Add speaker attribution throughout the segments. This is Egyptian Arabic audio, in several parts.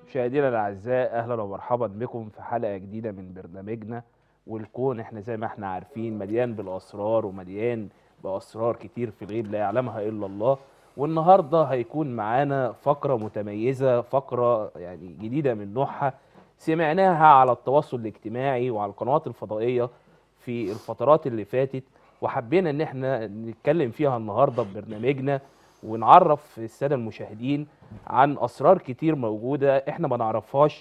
Speaker 1: مشاهدينا الاعزاء اهلا ومرحبا بكم في حلقه جديده من برنامجنا والكون احنا زي ما احنا عارفين مليان بالاسرار ومليان باسرار كتير في الغيب لا يعلمها الا الله والنهارده هيكون معانا فقره متميزه فقره يعني جديده من نوعها سمعناها على التواصل الاجتماعي وعلى القنوات الفضائيه في الفترات اللي فاتت وحبينا ان احنا نتكلم فيها النهارده ببرنامجنا ونعرف الساده المشاهدين عن اسرار كتير موجوده احنا ما نعرفهاش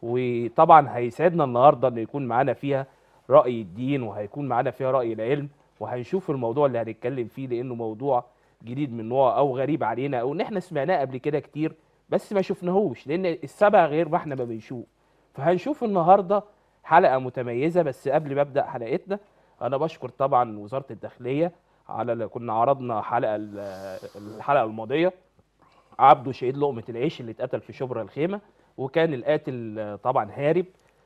Speaker 1: وطبعا هيسعدنا النهارده ان يكون معانا فيها راي الدين وهيكون معانا فيها راي العلم وهنشوف الموضوع اللي هنتكلم فيه لانه موضوع جديد من نوع او غريب علينا او ان احنا سمعناه قبل كده كتير بس ما شفناهوش لان السبع غير ما احنا ما بنشوف فهنشوف النهارده حلقه متميزه بس قبل ما ابدا حلقتنا انا بشكر طبعا وزاره الداخليه على اللي كنا عرضنا حلقه ال- الحلقه الماضيه عبده شهيد لقمه العيش اللي اتقتل في شبرا الخيمه وكان القاتل آه، طبعا هارب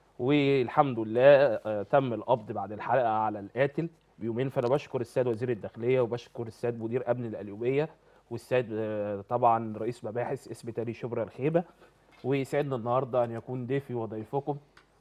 Speaker 1: والحمد لله آه، تم القبض بعد الحلقه على القاتل بيومين فانا بشكر السيد وزير الداخليه وبشكر السيد مدير امن القليوبيه والسيد آه، طبعا رئيس مباحث اسم تاني شبرا الخيمه ويسعدنا النهارده ان يكون ضيفي وضيفكم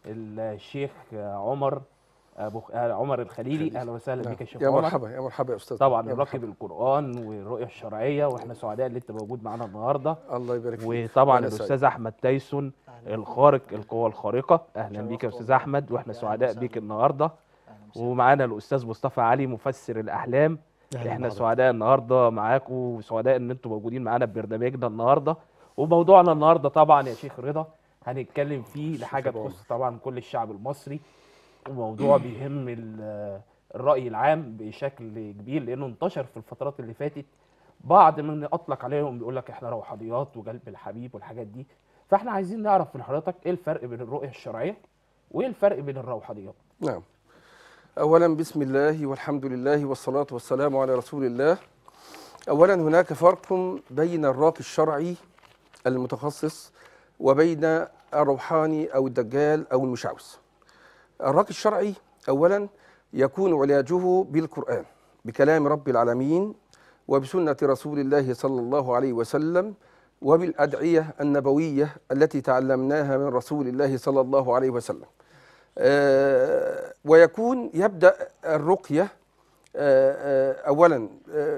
Speaker 1: الشيخ آه، عمر ابو آه، عمر الخليلي اهلا وسهلا
Speaker 2: نعم.
Speaker 1: بك يا شيخ
Speaker 2: يا
Speaker 1: عمر
Speaker 2: مرحبا يا مرحبا يا استاذ
Speaker 1: طبعا
Speaker 2: يا
Speaker 1: نراقب
Speaker 2: مرحبا.
Speaker 1: القران والرؤيه الشرعيه واحنا سعداء ان انت موجود معانا النهارده
Speaker 2: الله يبارك فيك
Speaker 1: وطبعا
Speaker 2: وأنا سعيد.
Speaker 1: الاستاذ احمد تايسون الخارق القوى الخارقه اهلا بيك يا استاذ احمد واحنا
Speaker 3: أهلاً
Speaker 1: سعداء
Speaker 3: وسهلاً.
Speaker 1: بيك النهارده
Speaker 3: أهلاً وسهلاً.
Speaker 1: ومعانا الاستاذ مصطفى علي مفسر الاحلام
Speaker 3: أهلاً
Speaker 1: احنا
Speaker 3: بحضرتك.
Speaker 1: سعداء النهارده معاكم وسعداء ان انتم موجودين معانا في برنامجنا النهارده وموضوعنا النهارده طبعا يا شيخ رضا هنتكلم فيه لحاجه
Speaker 2: طبعاً.
Speaker 1: تخص طبعا كل الشعب المصري وموضوع بيهم ال- الراي العام بشكل كبير لانه انتشر في الفترات اللي فاتت بعض من اطلق عليهم بيقول لك احنا روحانيات وقلب الحبيب والحاجات دي فاحنا عايزين نعرف من حضرتك ايه الفرق بين الرؤيه الشرعيه وايه الفرق بين الروحانيات
Speaker 2: نعم اولا بسم الله والحمد لله والصلاه والسلام على رسول الله اولا هناك فرق بين الراقي الشرعي المتخصص وبين الروحاني او الدجال او المشعوذ الراقي الشرعي اولا يكون علاجه بالقران بكلام رب العالمين وبسنه رسول الله صلى الله عليه وسلم وبالادعيه النبويه التي تعلمناها من رسول الله صلى الله عليه وسلم آه، ويكون يبدا الرقيه آه، آه، اولا آه،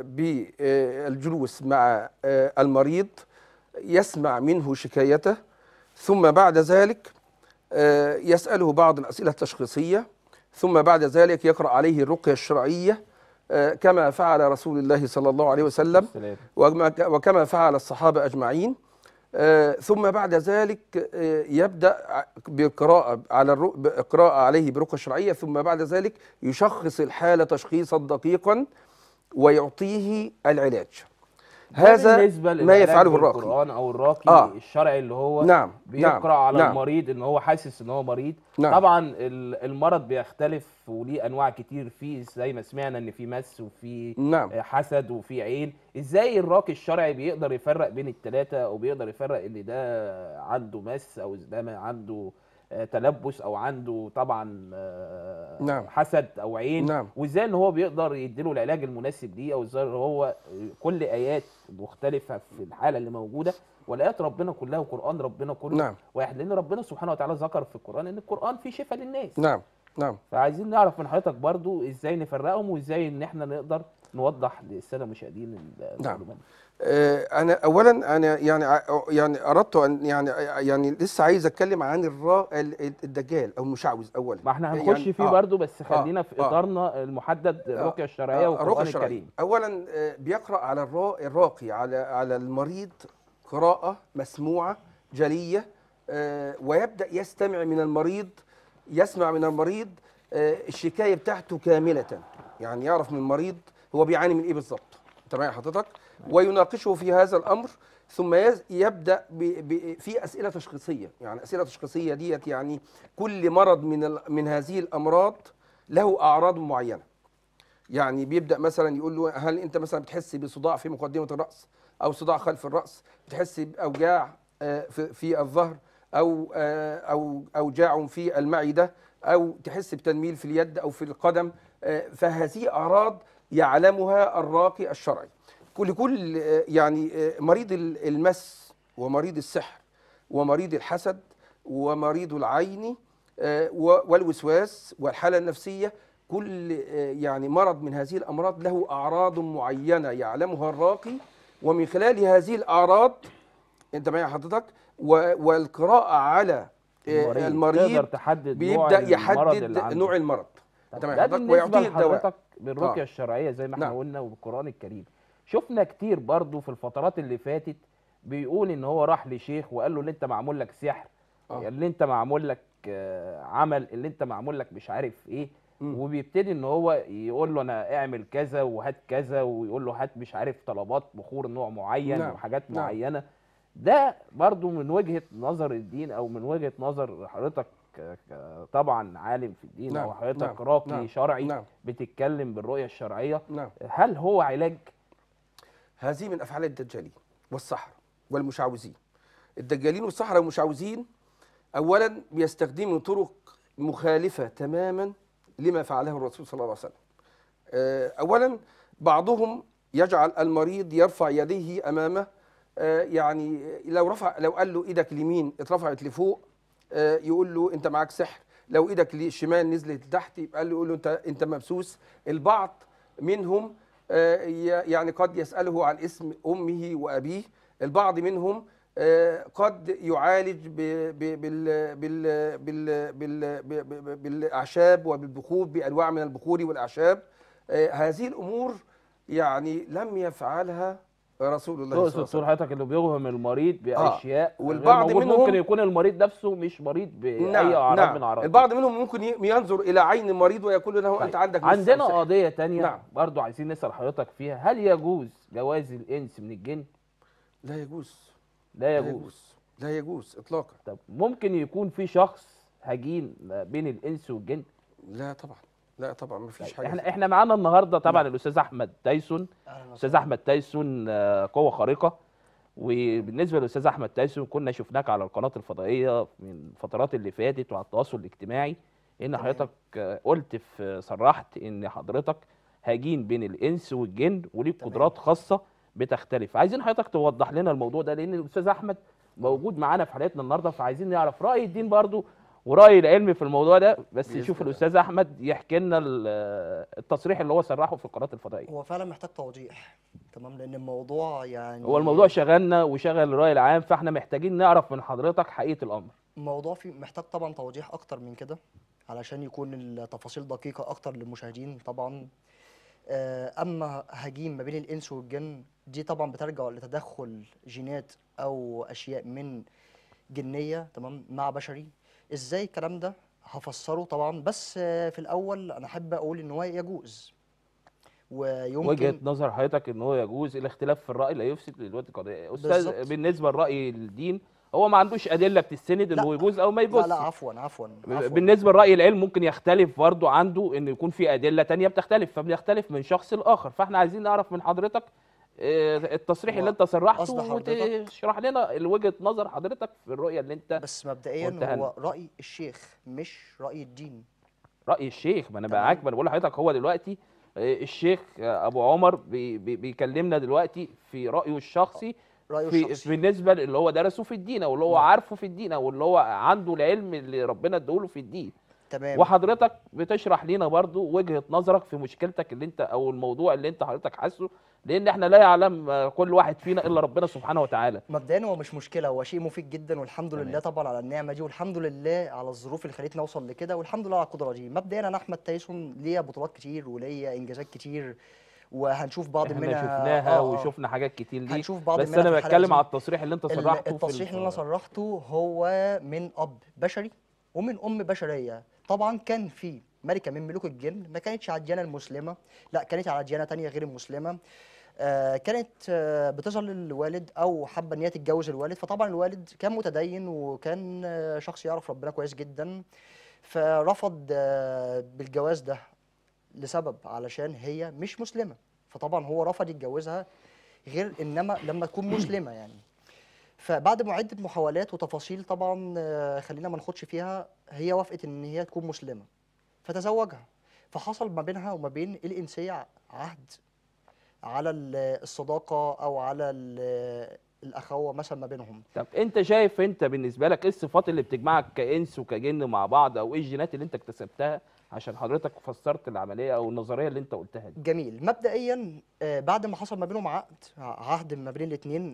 Speaker 2: بالجلوس مع آه، المريض يسمع منه شكايته ثم بعد ذلك آه، يساله بعض الاسئله التشخيصيه ثم بعد ذلك يقرا عليه الرقيه الشرعيه آه، كما فعل رسول الله صلى الله عليه وسلم
Speaker 1: السلام
Speaker 2: وكما وكما فعل الصحابة أجمعين آه، ثم بعد ذلك آه، يبدأ ع- بقراءة على الرو... قراءة عليه برقية شرعية ثم بعد ذلك يشخص الحالة تشخيصا دقيقا ويعطيه العلاج هذا
Speaker 1: بالنسبة
Speaker 2: ما
Speaker 1: للعلاج
Speaker 2: يفعله الراقي
Speaker 1: بالقرآن او الراقي
Speaker 2: آه.
Speaker 1: الشرعي اللي هو
Speaker 2: نعم
Speaker 1: بيقرا
Speaker 2: نعم
Speaker 1: على
Speaker 2: نعم
Speaker 1: المريض ان هو حاسس ان هو مريض
Speaker 2: نعم.
Speaker 1: طبعا ال- المرض بيختلف وليه انواع كتير فيه زي ما سمعنا ان في مس وفي
Speaker 2: نعم
Speaker 1: حسد وفي عين ازاي الراقي الشرعي بيقدر يفرق بين الثلاثه او بيقدر يفرق ان ده عنده مس او ده ما عنده آه، تلبس او عنده طبعا آه،
Speaker 2: نعم.
Speaker 1: حسد او عين
Speaker 2: نعم.
Speaker 1: وازاي ان هو بيقدر يديله العلاج المناسب ليه او ازاي إن هو كل ايات مختلفه في الحاله اللي موجوده والايات ربنا كلها وقران ربنا كله
Speaker 2: نعم.
Speaker 1: واحد لان ربنا سبحانه وتعالى ذكر في القران ان القران فيه شفاء للناس
Speaker 2: نعم نعم
Speaker 1: فعايزين نعرف من حضرتك برضو ازاي نفرقهم وازاي ان احنا نقدر نوضح للساده المشاهدين المعلومات
Speaker 2: آه، انا اولا انا يعني ع- يعني اردت ان يعني يعني لسه عايز اتكلم عن الرا ال- الدجال او المشعوذ اولا
Speaker 1: ما احنا هنخش
Speaker 2: يعني-
Speaker 1: فيه
Speaker 2: آه.
Speaker 1: برضو بس خلينا في
Speaker 2: آه.
Speaker 1: اطارنا المحدد الرقيه الشرعيه
Speaker 2: آه،
Speaker 1: والقران
Speaker 2: الرقية الشرعية.
Speaker 1: الكريم
Speaker 2: اولا آه، بيقرا على الرا- الراقي على على المريض قراءه مسموعه جليه آه، ويبدا يستمع من المريض يسمع من المريض آه، الشكايه بتاعته كامله يعني يعرف من المريض هو بيعاني من ايه بالظبط تمام حضرتك ويناقشه في هذا الامر ثم يز- يبدا ب ب في اسئله تشخيصيه يعني اسئله تشخيصيه ديت يعني كل مرض من ال- من هذه الامراض له اعراض معينه يعني بيبدا مثلا يقول له هل انت مثلا بتحس بصداع في مقدمه الراس او صداع خلف الراس بتحس باوجاع آه، في في الظهر او آه، او اوجاع في المعده او تحس بتنميل في اليد او في القدم آه، فهذه اعراض يعلمها الراقي الشرعي كل كل آه، يعني آه، مريض ال- المس ومريض السحر ومريض الحسد ومريض العين آه، و- والوسواس والحالة النفسية كل آه، يعني مرض من هذه الأمراض له أعراض معينة يعلمها الراقي ومن خلال هذه الأعراض أنت معايا حضرتك و- والقراءة على آه،
Speaker 1: تقدر
Speaker 2: المريض
Speaker 1: تحدد نوع
Speaker 2: بيبدأ
Speaker 1: المرض
Speaker 2: يحدد
Speaker 1: اللي عنده.
Speaker 2: نوع المرض
Speaker 1: طب
Speaker 2: أنت معايا
Speaker 1: ده
Speaker 2: حضرتك
Speaker 1: بالنسبه
Speaker 2: ويعطيه الدواء
Speaker 1: لحضرتك بالرقيه
Speaker 2: آه.
Speaker 1: الشرعيه زي ما احنا
Speaker 2: نعم.
Speaker 1: قلنا وبالقران الكريم شفنا كتير برضو في الفترات اللي فاتت بيقول ان هو راح لشيخ وقال له اللي انت معمول لك سحر
Speaker 2: آه.
Speaker 1: اللي انت معمول لك آه، عمل اللي انت معمول لك مش عارف ايه
Speaker 2: مم.
Speaker 1: وبيبتدي ان هو يقول له انا اعمل كذا وهات كذا ويقول له هات مش عارف طلبات بخور نوع معين
Speaker 2: نعم.
Speaker 1: وحاجات
Speaker 2: نعم.
Speaker 1: معينه ده برضو من وجهه نظر الدين او من وجهه نظر حضرتك ك- ك- طبعا عالم في الدين
Speaker 2: نعم.
Speaker 1: او حضرتك
Speaker 2: نعم.
Speaker 1: راقي
Speaker 2: نعم.
Speaker 1: شرعي
Speaker 2: نعم
Speaker 1: بتتكلم بالرؤيه الشرعيه
Speaker 2: نعم
Speaker 1: هل هو علاج
Speaker 2: هذه من افعال الدجالين والسحرة والمشعوذين الدجالين والسحرة والمشعوذين اولا بيستخدموا طرق مخالفه تماما لما فعله الرسول صلى الله عليه وسلم آه، اولا بعضهم يجعل المريض يرفع يديه امامه آه، يعني لو رفع لو قال له ايدك اليمين اترفعت لفوق آه، يقول له انت معاك سحر لو ايدك الشمال نزلت لتحت يبقى له يقول له انت انت مبسوس البعض منهم آه، ي- يعني قد يساله عن اسم امه وابيه البعض منهم آه، قد يعالج ب- ب- بال بال بال بال ب- ب- بالاعشاب وبالبخور بانواع من البخور والاعشاب آه، هذه الامور يعني لم يفعلها رسول الله صلى الله
Speaker 1: تقصد
Speaker 2: عليه
Speaker 1: دكتور
Speaker 2: وسلم
Speaker 1: حضرتك اللي بيوهم المريض باشياء غير
Speaker 2: والبعض
Speaker 1: موجود.
Speaker 2: منهم-
Speaker 1: ممكن يكون المريض نفسه مش مريض باي اعراض من اعراض
Speaker 2: البعض منهم ممكن ي- ينظر الى عين المريض ويقول له انت عندك مس
Speaker 1: عندنا
Speaker 2: أو سحر.
Speaker 1: قضيه تانية
Speaker 2: نعم.
Speaker 1: برضو عايزين نسال حضرتك فيها هل يجوز جواز الانس من الجن
Speaker 2: لا يجوز
Speaker 1: لا
Speaker 2: لا
Speaker 1: يجوز
Speaker 2: يجوز لا يجوز اطلاقا
Speaker 1: طب ممكن يكون في شخص هجين ما بين الانس والجن
Speaker 2: لا طبعا لا طبعا ما فيش حاجه
Speaker 1: احنا احنا معانا النهارده طبعا
Speaker 2: نعم.
Speaker 1: الاستاذ احمد تايسون
Speaker 3: أهلاً
Speaker 1: استاذ احمد تايسون آه، قوه خارقه وبالنسبه للاستاذ احمد تايسون كنا شفناك على القناه الفضائيه من الفترات اللي فاتت وعلى التواصل الاجتماعي ان
Speaker 3: تمام.
Speaker 1: حضرتك آه، قلت في صرحت ان حضرتك هاجين بين الانس والجن وليك
Speaker 3: تمام.
Speaker 1: قدرات خاصه بتختلف عايزين حضرتك توضح لنا الموضوع ده لان الاستاذ احمد موجود معانا في حلقتنا النهارده فعايزين نعرف راي الدين برضو وراي العلم في الموضوع ده بس
Speaker 2: بإذن
Speaker 1: نشوف
Speaker 2: الله.
Speaker 1: الاستاذ احمد يحكي لنا ال- التصريح اللي هو صرحه في القناه الفضائيه
Speaker 3: هو فعلا محتاج توضيح تمام لان الموضوع يعني
Speaker 1: هو الموضوع شغلنا وشغل الراي العام فاحنا محتاجين نعرف من حضرتك حقيقه الامر
Speaker 3: الموضوع فيه محتاج طبعا توضيح اكتر من كده علشان يكون التفاصيل دقيقة اكتر للمشاهدين طبعا آه، اما هجين ما بين الانس والجن دي طبعا بترجع لتدخل جينات او اشياء من جنية تمام مع بشري ازاي الكلام ده هفسره طبعا بس آه، في الاول انا احب اقول ان هو يجوز ويمكن
Speaker 1: وجهه نظر حضرتك ان هو يجوز الاختلاف في الراي لا يفسد للوقت القضيه استاذ
Speaker 3: بالظبط.
Speaker 1: بالنسبه لراي الدين هو ما عندوش ادله بتستند
Speaker 3: لا.
Speaker 1: انه يجوز او ما
Speaker 3: لا
Speaker 1: يجوز
Speaker 3: لا عفوا عفوا, عفوا.
Speaker 1: بالنسبه لراي العلم ممكن يختلف برضه عنده ان يكون في ادله تانية بتختلف فبنختلف من شخص لاخر فاحنا عايزين نعرف من حضرتك آه، التصريح اللي انت صرحته
Speaker 3: قصد حضرتك-
Speaker 1: وتشرح لنا وجهه نظر حضرتك في الرؤيه اللي انت
Speaker 3: بس مبدئيا
Speaker 1: قلتها
Speaker 3: هو رأي الشيخ مش رأي الدين
Speaker 1: راي الشيخ ما انا
Speaker 3: تمام.
Speaker 1: معاك ما انا بقول لحضرتك هو دلوقتي آه، الشيخ آه، ابو عمر بي بي بيكلمنا دلوقتي في رايه الشخصي
Speaker 3: رأيه
Speaker 1: في
Speaker 3: الشخصي
Speaker 1: بالنسبه اللي هو درسه في الدين او اللي هو
Speaker 3: نعم.
Speaker 1: عارفه في الدين او اللي هو عنده العلم اللي ربنا اداله في الدين
Speaker 3: تمام
Speaker 1: وحضرتك بتشرح لينا برضو وجهه نظرك في مشكلتك اللي انت او الموضوع اللي انت حضرتك حاسه لان احنا لا يعلم آه، كل واحد فينا الا ربنا سبحانه وتعالى
Speaker 3: مبدئيا هو مش مشكله هو شيء مفيد جدا والحمد
Speaker 1: تمام.
Speaker 3: لله طبعا على النعمه دي والحمد لله على الظروف اللي خلتني اوصل لكده والحمد لله على القدره دي مبدئيا انا احمد تايسون ليا بطولات كتير وليا انجازات كتير وهنشوف بعض
Speaker 1: احنا
Speaker 3: منها
Speaker 1: شفناها
Speaker 3: آه، آه.
Speaker 1: وشفنا حاجات كتير ليك
Speaker 3: هنشوف بعض
Speaker 1: بس
Speaker 3: منها
Speaker 1: انا
Speaker 3: في الحلقة
Speaker 1: بتكلم
Speaker 3: دي.
Speaker 1: على التصريح اللي انت
Speaker 3: ال-
Speaker 1: صرحته في
Speaker 3: التصريح اللي انا
Speaker 1: الف-
Speaker 3: صرحته هو من اب بشري ومن ام بشريه طبعا كان في ملكه من ملوك الجن ما كانتش على الديانه المسلمه لا كانت على ديانه تانية غير المسلمه آه كانت آه بتظهر للوالد او حابه ان هي تتجوز الوالد فطبعا الوالد كان متدين وكان آه شخص يعرف ربنا كويس جدا فرفض آه بالجواز ده لسبب علشان هي مش مسلمه فطبعا هو رفض يتجوزها غير انما لما تكون مسلمه يعني فبعد ما عده محاولات وتفاصيل طبعا آه، خلينا ما ناخدش فيها هي وافقت ان هي تكون مسلمه فتزوجها فحصل ما بينها وما بين الانسيه عهد على ال- الصداقه او على ال- الاخوه مثلا ما بينهم
Speaker 1: طب انت شايف انت بالنسبه لك ايه الصفات اللي بتجمعك كانس وكجن مع بعض او ايه الجينات اللي انت اكتسبتها عشان حضرتك فسرت العمليه او النظريه اللي انت قلتها دي
Speaker 3: جميل مبدئيا آه، بعد ما حصل ما بينهم عقد عهد ما بين الاثنين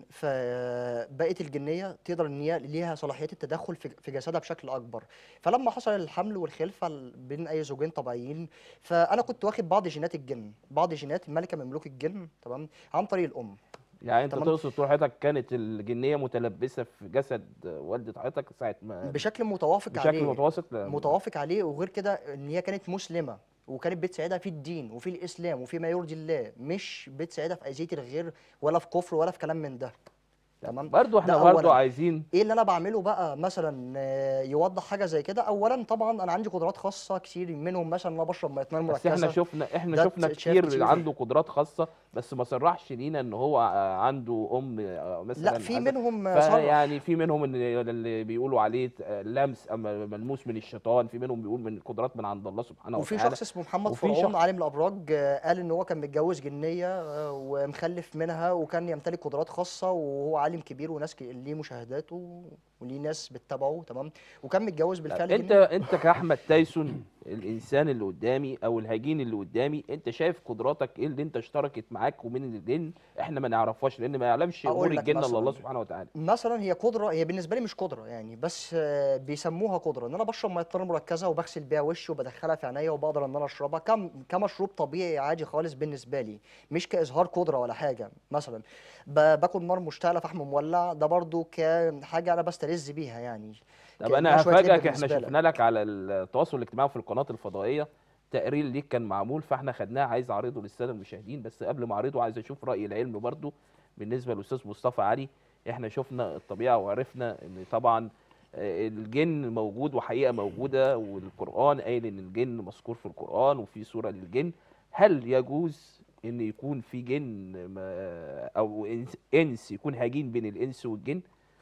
Speaker 3: فبقت الجنيه تقدر ان هي ليها صلاحيات التدخل في في جسدها بشكل اكبر فلما حصل الحمل والخلفه ال- بين اي زوجين طبيعيين فانا كنت واخد بعض جينات الجن بعض جينات ملكه من ملوك الجن تمام عن طريق الام
Speaker 1: يعني انت
Speaker 3: تمام.
Speaker 1: تقصد تقول حضرتك كانت الجنيه متلبسه في جسد والده حضرتك ساعه ما
Speaker 3: بشكل متوافق
Speaker 1: بشكل
Speaker 3: عليه
Speaker 1: متواصل لا-
Speaker 3: متوافق عليه وغير كده ان هي كانت مسلمه وكانت بتساعدها في الدين وفي الاسلام وفي ما يرضي الله مش بتساعدها في اذيه الغير ولا في كفر ولا في كلام من ده تمام
Speaker 1: برضو احنا
Speaker 3: ده
Speaker 1: برضو
Speaker 3: أولاً.
Speaker 1: عايزين
Speaker 3: ايه اللي انا بعمله بقى مثلا آه، يوضح حاجه زي كده اولا طبعا انا عندي قدرات خاصه كتير منهم مثلا ان انا بشرب ميه نار
Speaker 1: بس احنا
Speaker 3: مركزه
Speaker 1: شفنا احنا
Speaker 3: ده
Speaker 1: شفنا
Speaker 3: اتشاف
Speaker 1: كتير
Speaker 3: كتير.
Speaker 1: عنده قدرات خاصه بس ما صرحش لينا ان هو آه، عنده ام آه، مثلا
Speaker 3: لا في
Speaker 1: عندها-
Speaker 3: منهم آه، صرح
Speaker 1: فيعني في منهم اللي اللي بيقولوا عليه آه، لمس اما ملموس من الشيطان في منهم بيقول من قدرات من عند الله سبحانه
Speaker 3: وفي
Speaker 1: وتعالى
Speaker 3: شخص اسمه محمد
Speaker 1: وفي
Speaker 3: فرعون
Speaker 1: شخص-
Speaker 3: عالم الابراج آه، قال ان هو كان متجوز جنيه آه، ومخلف منها وكان يمتلك قدرات خاصه وهو عالم كبير وناس ك- ليه مشاهداته وليه ناس بتتابعه تمام وكان متجوز بالفعل
Speaker 1: انت
Speaker 3: جنيه
Speaker 1: انت كاحمد تايسون الانسان اللي قدامي او الهجين اللي قدامي انت شايف قدراتك ايه اللي انت اشتركت معاك ومن الجن احنا ما نعرفهاش لان ما يعلمش
Speaker 3: أقول
Speaker 1: امور
Speaker 3: لك
Speaker 1: الجن الا
Speaker 3: مثلاً.
Speaker 1: الله سبحانه وتعالى
Speaker 3: مثلا هي قدره هي بالنسبه لي مش قدره يعني بس آه، بيسموها قدره ان انا بشرب ميه نار مركزه وبغسل بيها وشي وبدخلها في عينيا وبقدر ان انا اشربها كم كمشروب طبيعي عادي خالص بالنسبه لي مش كاظهار قدره ولا حاجه مثلا ب- باكل نار مشتعله فحم مولع ده برضو كحاجه انا بستلذ بيها يعني
Speaker 1: طب
Speaker 3: كأنها
Speaker 1: انا
Speaker 3: شوية لب
Speaker 1: هفاجئك احنا
Speaker 3: بالنسبة لك.
Speaker 1: شفنا لك على التواصل الاجتماعي في القناه الفضائيه تقرير ليك كان معمول فاحنا خدناه عايز اعرضه للساده المشاهدين بس قبل ما اعرضه عايز اشوف راي العلم برضو بالنسبه للاستاذ مصطفى علي احنا شفنا الطبيعه وعرفنا ان طبعا آه، الجن موجود وحقيقه موجوده والقران قايل ان الجن مذكور في القران وفي سوره للجن هل يجوز ان يكون في جن ما- او إنس- انس يكون هجين بين الانس والجن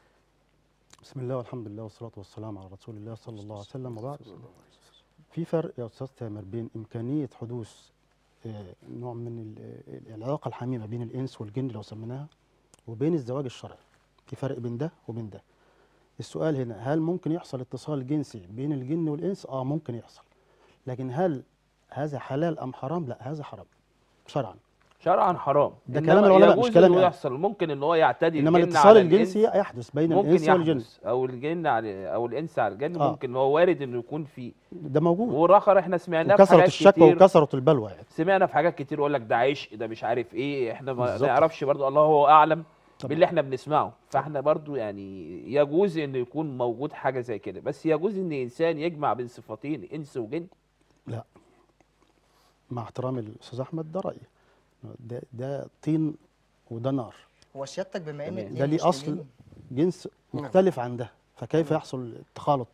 Speaker 4: بسم الله والحمد لله والصلاة والسلام على رسول الله صلى الله عليه وسلم وبعد في فرق يا أستاذ تامر بين إمكانية حدوث آه، نوع من ال- العلاقة الحميمة بين الإنس والجن لو سميناها وبين الزواج الشرعي في فرق بين ده وبين ده السؤال هنا هل ممكن يحصل اتصال جنسي بين الجن والإنس؟ آه ممكن يحصل لكن هل هذا حلال أم حرام؟ لا هذا حرام شرعا
Speaker 1: شرعا حرام
Speaker 4: ده
Speaker 1: إنما
Speaker 4: كلام العلماء، مش
Speaker 1: يجوز
Speaker 4: كلام
Speaker 1: إنه
Speaker 4: أنا.
Speaker 1: يحصل ممكن ان هو يعتدي
Speaker 4: إنما
Speaker 1: الجن
Speaker 4: الاتصال
Speaker 1: على
Speaker 4: الجنسي
Speaker 1: الإنس
Speaker 4: يحدث بين
Speaker 1: ممكن
Speaker 4: الإنس والجن
Speaker 1: يحدث او الجن على او الانس على الجن
Speaker 4: آه.
Speaker 1: ممكن هو وارد انه يكون فيه
Speaker 4: ده موجود
Speaker 1: والاخر احنا سمعناه في
Speaker 4: وكثرت
Speaker 1: حاجات
Speaker 4: الشكوى
Speaker 1: كتير
Speaker 4: وكثرت البلوى يعني
Speaker 1: سمعنا في حاجات كتير يقول لك ده عشق ده مش عارف ايه احنا ما
Speaker 4: بالظبط.
Speaker 1: نعرفش برضو الله هو اعلم
Speaker 4: طبعا.
Speaker 1: باللي احنا بنسمعه فاحنا برضو يعني يجوز انه يكون موجود حاجه زي كده بس يجوز ان انسان يجمع بين صفتين انس وجن
Speaker 4: لا مع احترامي للاستاذ احمد ده رايي ده ده طين وده نار
Speaker 3: هو سيادتك بما ان
Speaker 1: تمام.
Speaker 3: اتنين
Speaker 4: ده ليه اصل
Speaker 3: مسلمين-
Speaker 4: جنس
Speaker 2: نعم.
Speaker 4: مختلف عن ده فكيف يحصل التخالط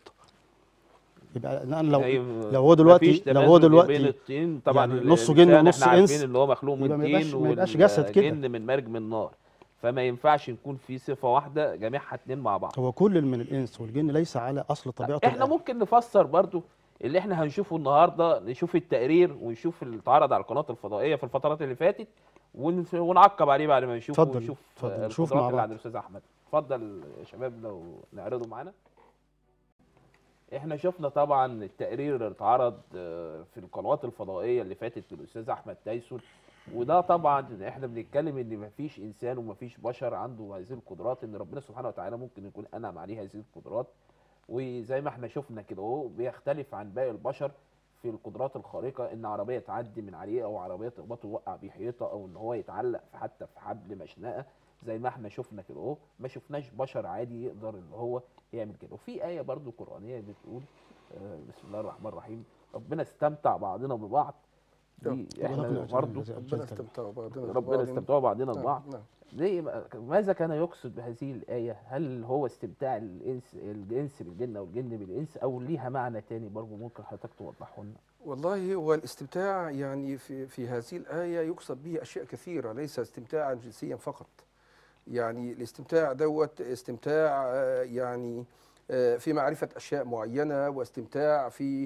Speaker 4: يبقى انا لو
Speaker 1: أيوة،
Speaker 4: لو هو دلوقتي
Speaker 1: مفيش
Speaker 4: لو هو
Speaker 1: تمازج
Speaker 4: دلوقتي
Speaker 1: بين الطين طبعا
Speaker 4: يعني
Speaker 1: ال-
Speaker 4: نصه جن
Speaker 1: الإنسان
Speaker 4: ونص
Speaker 1: احنا
Speaker 4: إنس،
Speaker 1: عارفين ان هو مخلوق من
Speaker 4: يبقى ما يبقاش-
Speaker 1: طين
Speaker 4: ما يبقاش جسد كده.
Speaker 1: والجن من مرج من نار فما ينفعش يكون في صفه واحده جميعها اتنين مع بعض
Speaker 4: هو كل من الانس والجن ليس على اصل طبيعته
Speaker 1: احنا
Speaker 4: الآن.
Speaker 1: ممكن نفسر برضو اللي احنا هنشوفه النهارده نشوف التقرير ونشوف اللي اتعرض على القناه الفضائيه في الفترات اللي فاتت ونف- ونعقب عليه بعد ما نشوفه
Speaker 4: اتفضل،
Speaker 1: ونشوف
Speaker 4: اتفضل،
Speaker 1: آه،
Speaker 4: نشوف
Speaker 1: القدرات
Speaker 4: مع
Speaker 1: اللي
Speaker 4: بعض.
Speaker 1: عند الاستاذ احمد اتفضل يا شباب لو نعرضه معانا احنا شفنا طبعا التقرير اللي اتعرض آه، في القنوات الفضائيه اللي فاتت للاستاذ احمد تايسون وده طبعا احنا بنتكلم ان مفيش انسان ومفيش بشر عنده هذه القدرات ان ربنا سبحانه وتعالى ممكن يكون انعم عليه هذه القدرات وزي ما احنا شفنا كده اهو بيختلف عن باقي البشر في القدرات الخارقه ان عربيه تعدي من عليه او عربيه تخبطه توقع بيه حيطه او ان هو يتعلق في حتى في حبل مشنقه زي ما احنا شفنا كده اهو ما شفناش بشر عادي يقدر ان هو يعمل كده وفي ايه برضو قرانيه بتقول آه، بسم الله الرحمن الرحيم ربنا استمتع بعضنا ببعض دي احنا
Speaker 4: وربنا
Speaker 1: برضو
Speaker 4: أجل
Speaker 2: ربنا
Speaker 4: الذي
Speaker 2: استمتع بعضنا
Speaker 1: ربنا
Speaker 2: ببعض.
Speaker 1: استمتعوا بعضنا
Speaker 2: نعم،
Speaker 1: ببعض
Speaker 2: نعم.
Speaker 1: ليه بقى- ماذا كان يقصد بهذه الآية؟ هل هو استمتاع الإنس الإنس بالجن أو الجن بالإنس أو ليها معنى تاني برضه ممكن حضرتك توضحه لنا؟
Speaker 2: والله هو الاستمتاع يعني في في هذه الآية يقصد به أشياء كثيرة ليس استمتاعا جنسيا فقط يعني الاستمتاع دوت استمتاع آه، يعني آه، في معرفة أشياء معينة واستمتاع في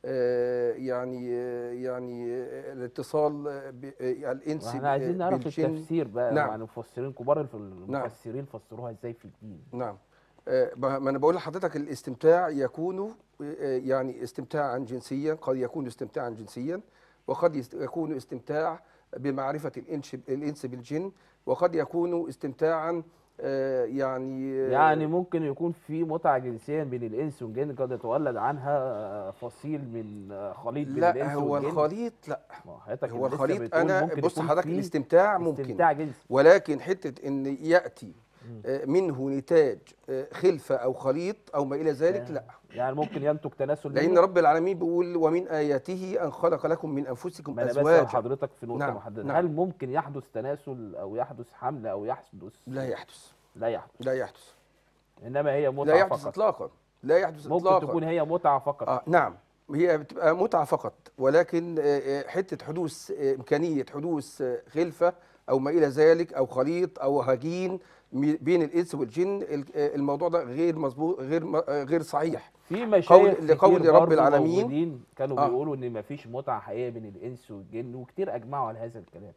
Speaker 2: آه، يعني آه، يعني آه، الاتصال آه، ب- آه، الانس
Speaker 1: احنا عايزين
Speaker 2: ب-
Speaker 1: نعرف
Speaker 2: بالجن.
Speaker 1: التفسير بقى
Speaker 2: نعم.
Speaker 1: مع المفسرين كبار الف- المفسرين فسروها ازاي في الدين
Speaker 2: نعم آه، ما ما انا بقول لحضرتك الاستمتاع يكون آه، يعني استمتاعا جنسيا قد يكون استمتاعا جنسيا وقد يست- يكون استمتاع بمعرفة الإنس الإنس بالجن وقد يكون استمتاعا آه، يعني آه،
Speaker 1: يعني ممكن يكون في متعة جنسية بين الإنس والجن قد يتولد عنها فصيل من خليط بين
Speaker 2: لا
Speaker 1: الإنس
Speaker 2: هو
Speaker 1: والجن
Speaker 2: الخليط لا
Speaker 1: ما هو حضرتك
Speaker 2: هو
Speaker 1: لسه
Speaker 2: الخليط
Speaker 1: بتقول
Speaker 2: انا
Speaker 1: ممكن
Speaker 2: بص
Speaker 1: يكون
Speaker 2: حضرتك
Speaker 1: في
Speaker 2: الاستمتاع ممكن
Speaker 1: استمتاع جنسي
Speaker 2: ولكن حتة ان يأتي
Speaker 1: مم.
Speaker 2: آه، منه نتاج آه، خلفة او خليط او ما الى ذلك
Speaker 1: آه.
Speaker 2: لا
Speaker 1: يعني ممكن ينتج تناسل
Speaker 2: لان
Speaker 1: منه.
Speaker 2: رب العالمين بيقول ومن اياته ان خلق لكم من انفسكم
Speaker 1: ما انا بسأل
Speaker 2: ازواجا
Speaker 1: حضرتك في نقطة
Speaker 2: نعم،
Speaker 1: محددة
Speaker 2: نعم.
Speaker 1: هل ممكن يحدث تناسل أو يحدث حمل أو يحدث
Speaker 2: لا يحدث
Speaker 1: لا يحدث
Speaker 2: لا يحدث
Speaker 1: إنما هي
Speaker 2: لا
Speaker 1: متعة
Speaker 2: يحدث
Speaker 1: فقط
Speaker 2: اطلاقا لا يحدث
Speaker 1: ممكن
Speaker 2: اطلاقا
Speaker 1: تكون هي متعة فقط
Speaker 2: آه نعم هي بتبقى متعة فقط ولكن آه، آه، حتة حدوث آه، إمكانية حدوث آه، خلفة أو ما إلى ذلك أو خليط أو هجين مي- بين الإنس والجن ال- آه، الموضوع ده غير مظبوط غير م- آه، غير صحيح
Speaker 1: في مشايخ
Speaker 2: لقول
Speaker 1: كتير
Speaker 2: رب
Speaker 1: برضو
Speaker 2: العالمين.
Speaker 1: موجودين كانوا
Speaker 2: آه.
Speaker 1: بيقولوا ان مفيش متعه حقيقيه بين الانس والجن وكتير اجمعوا على هذا الكلام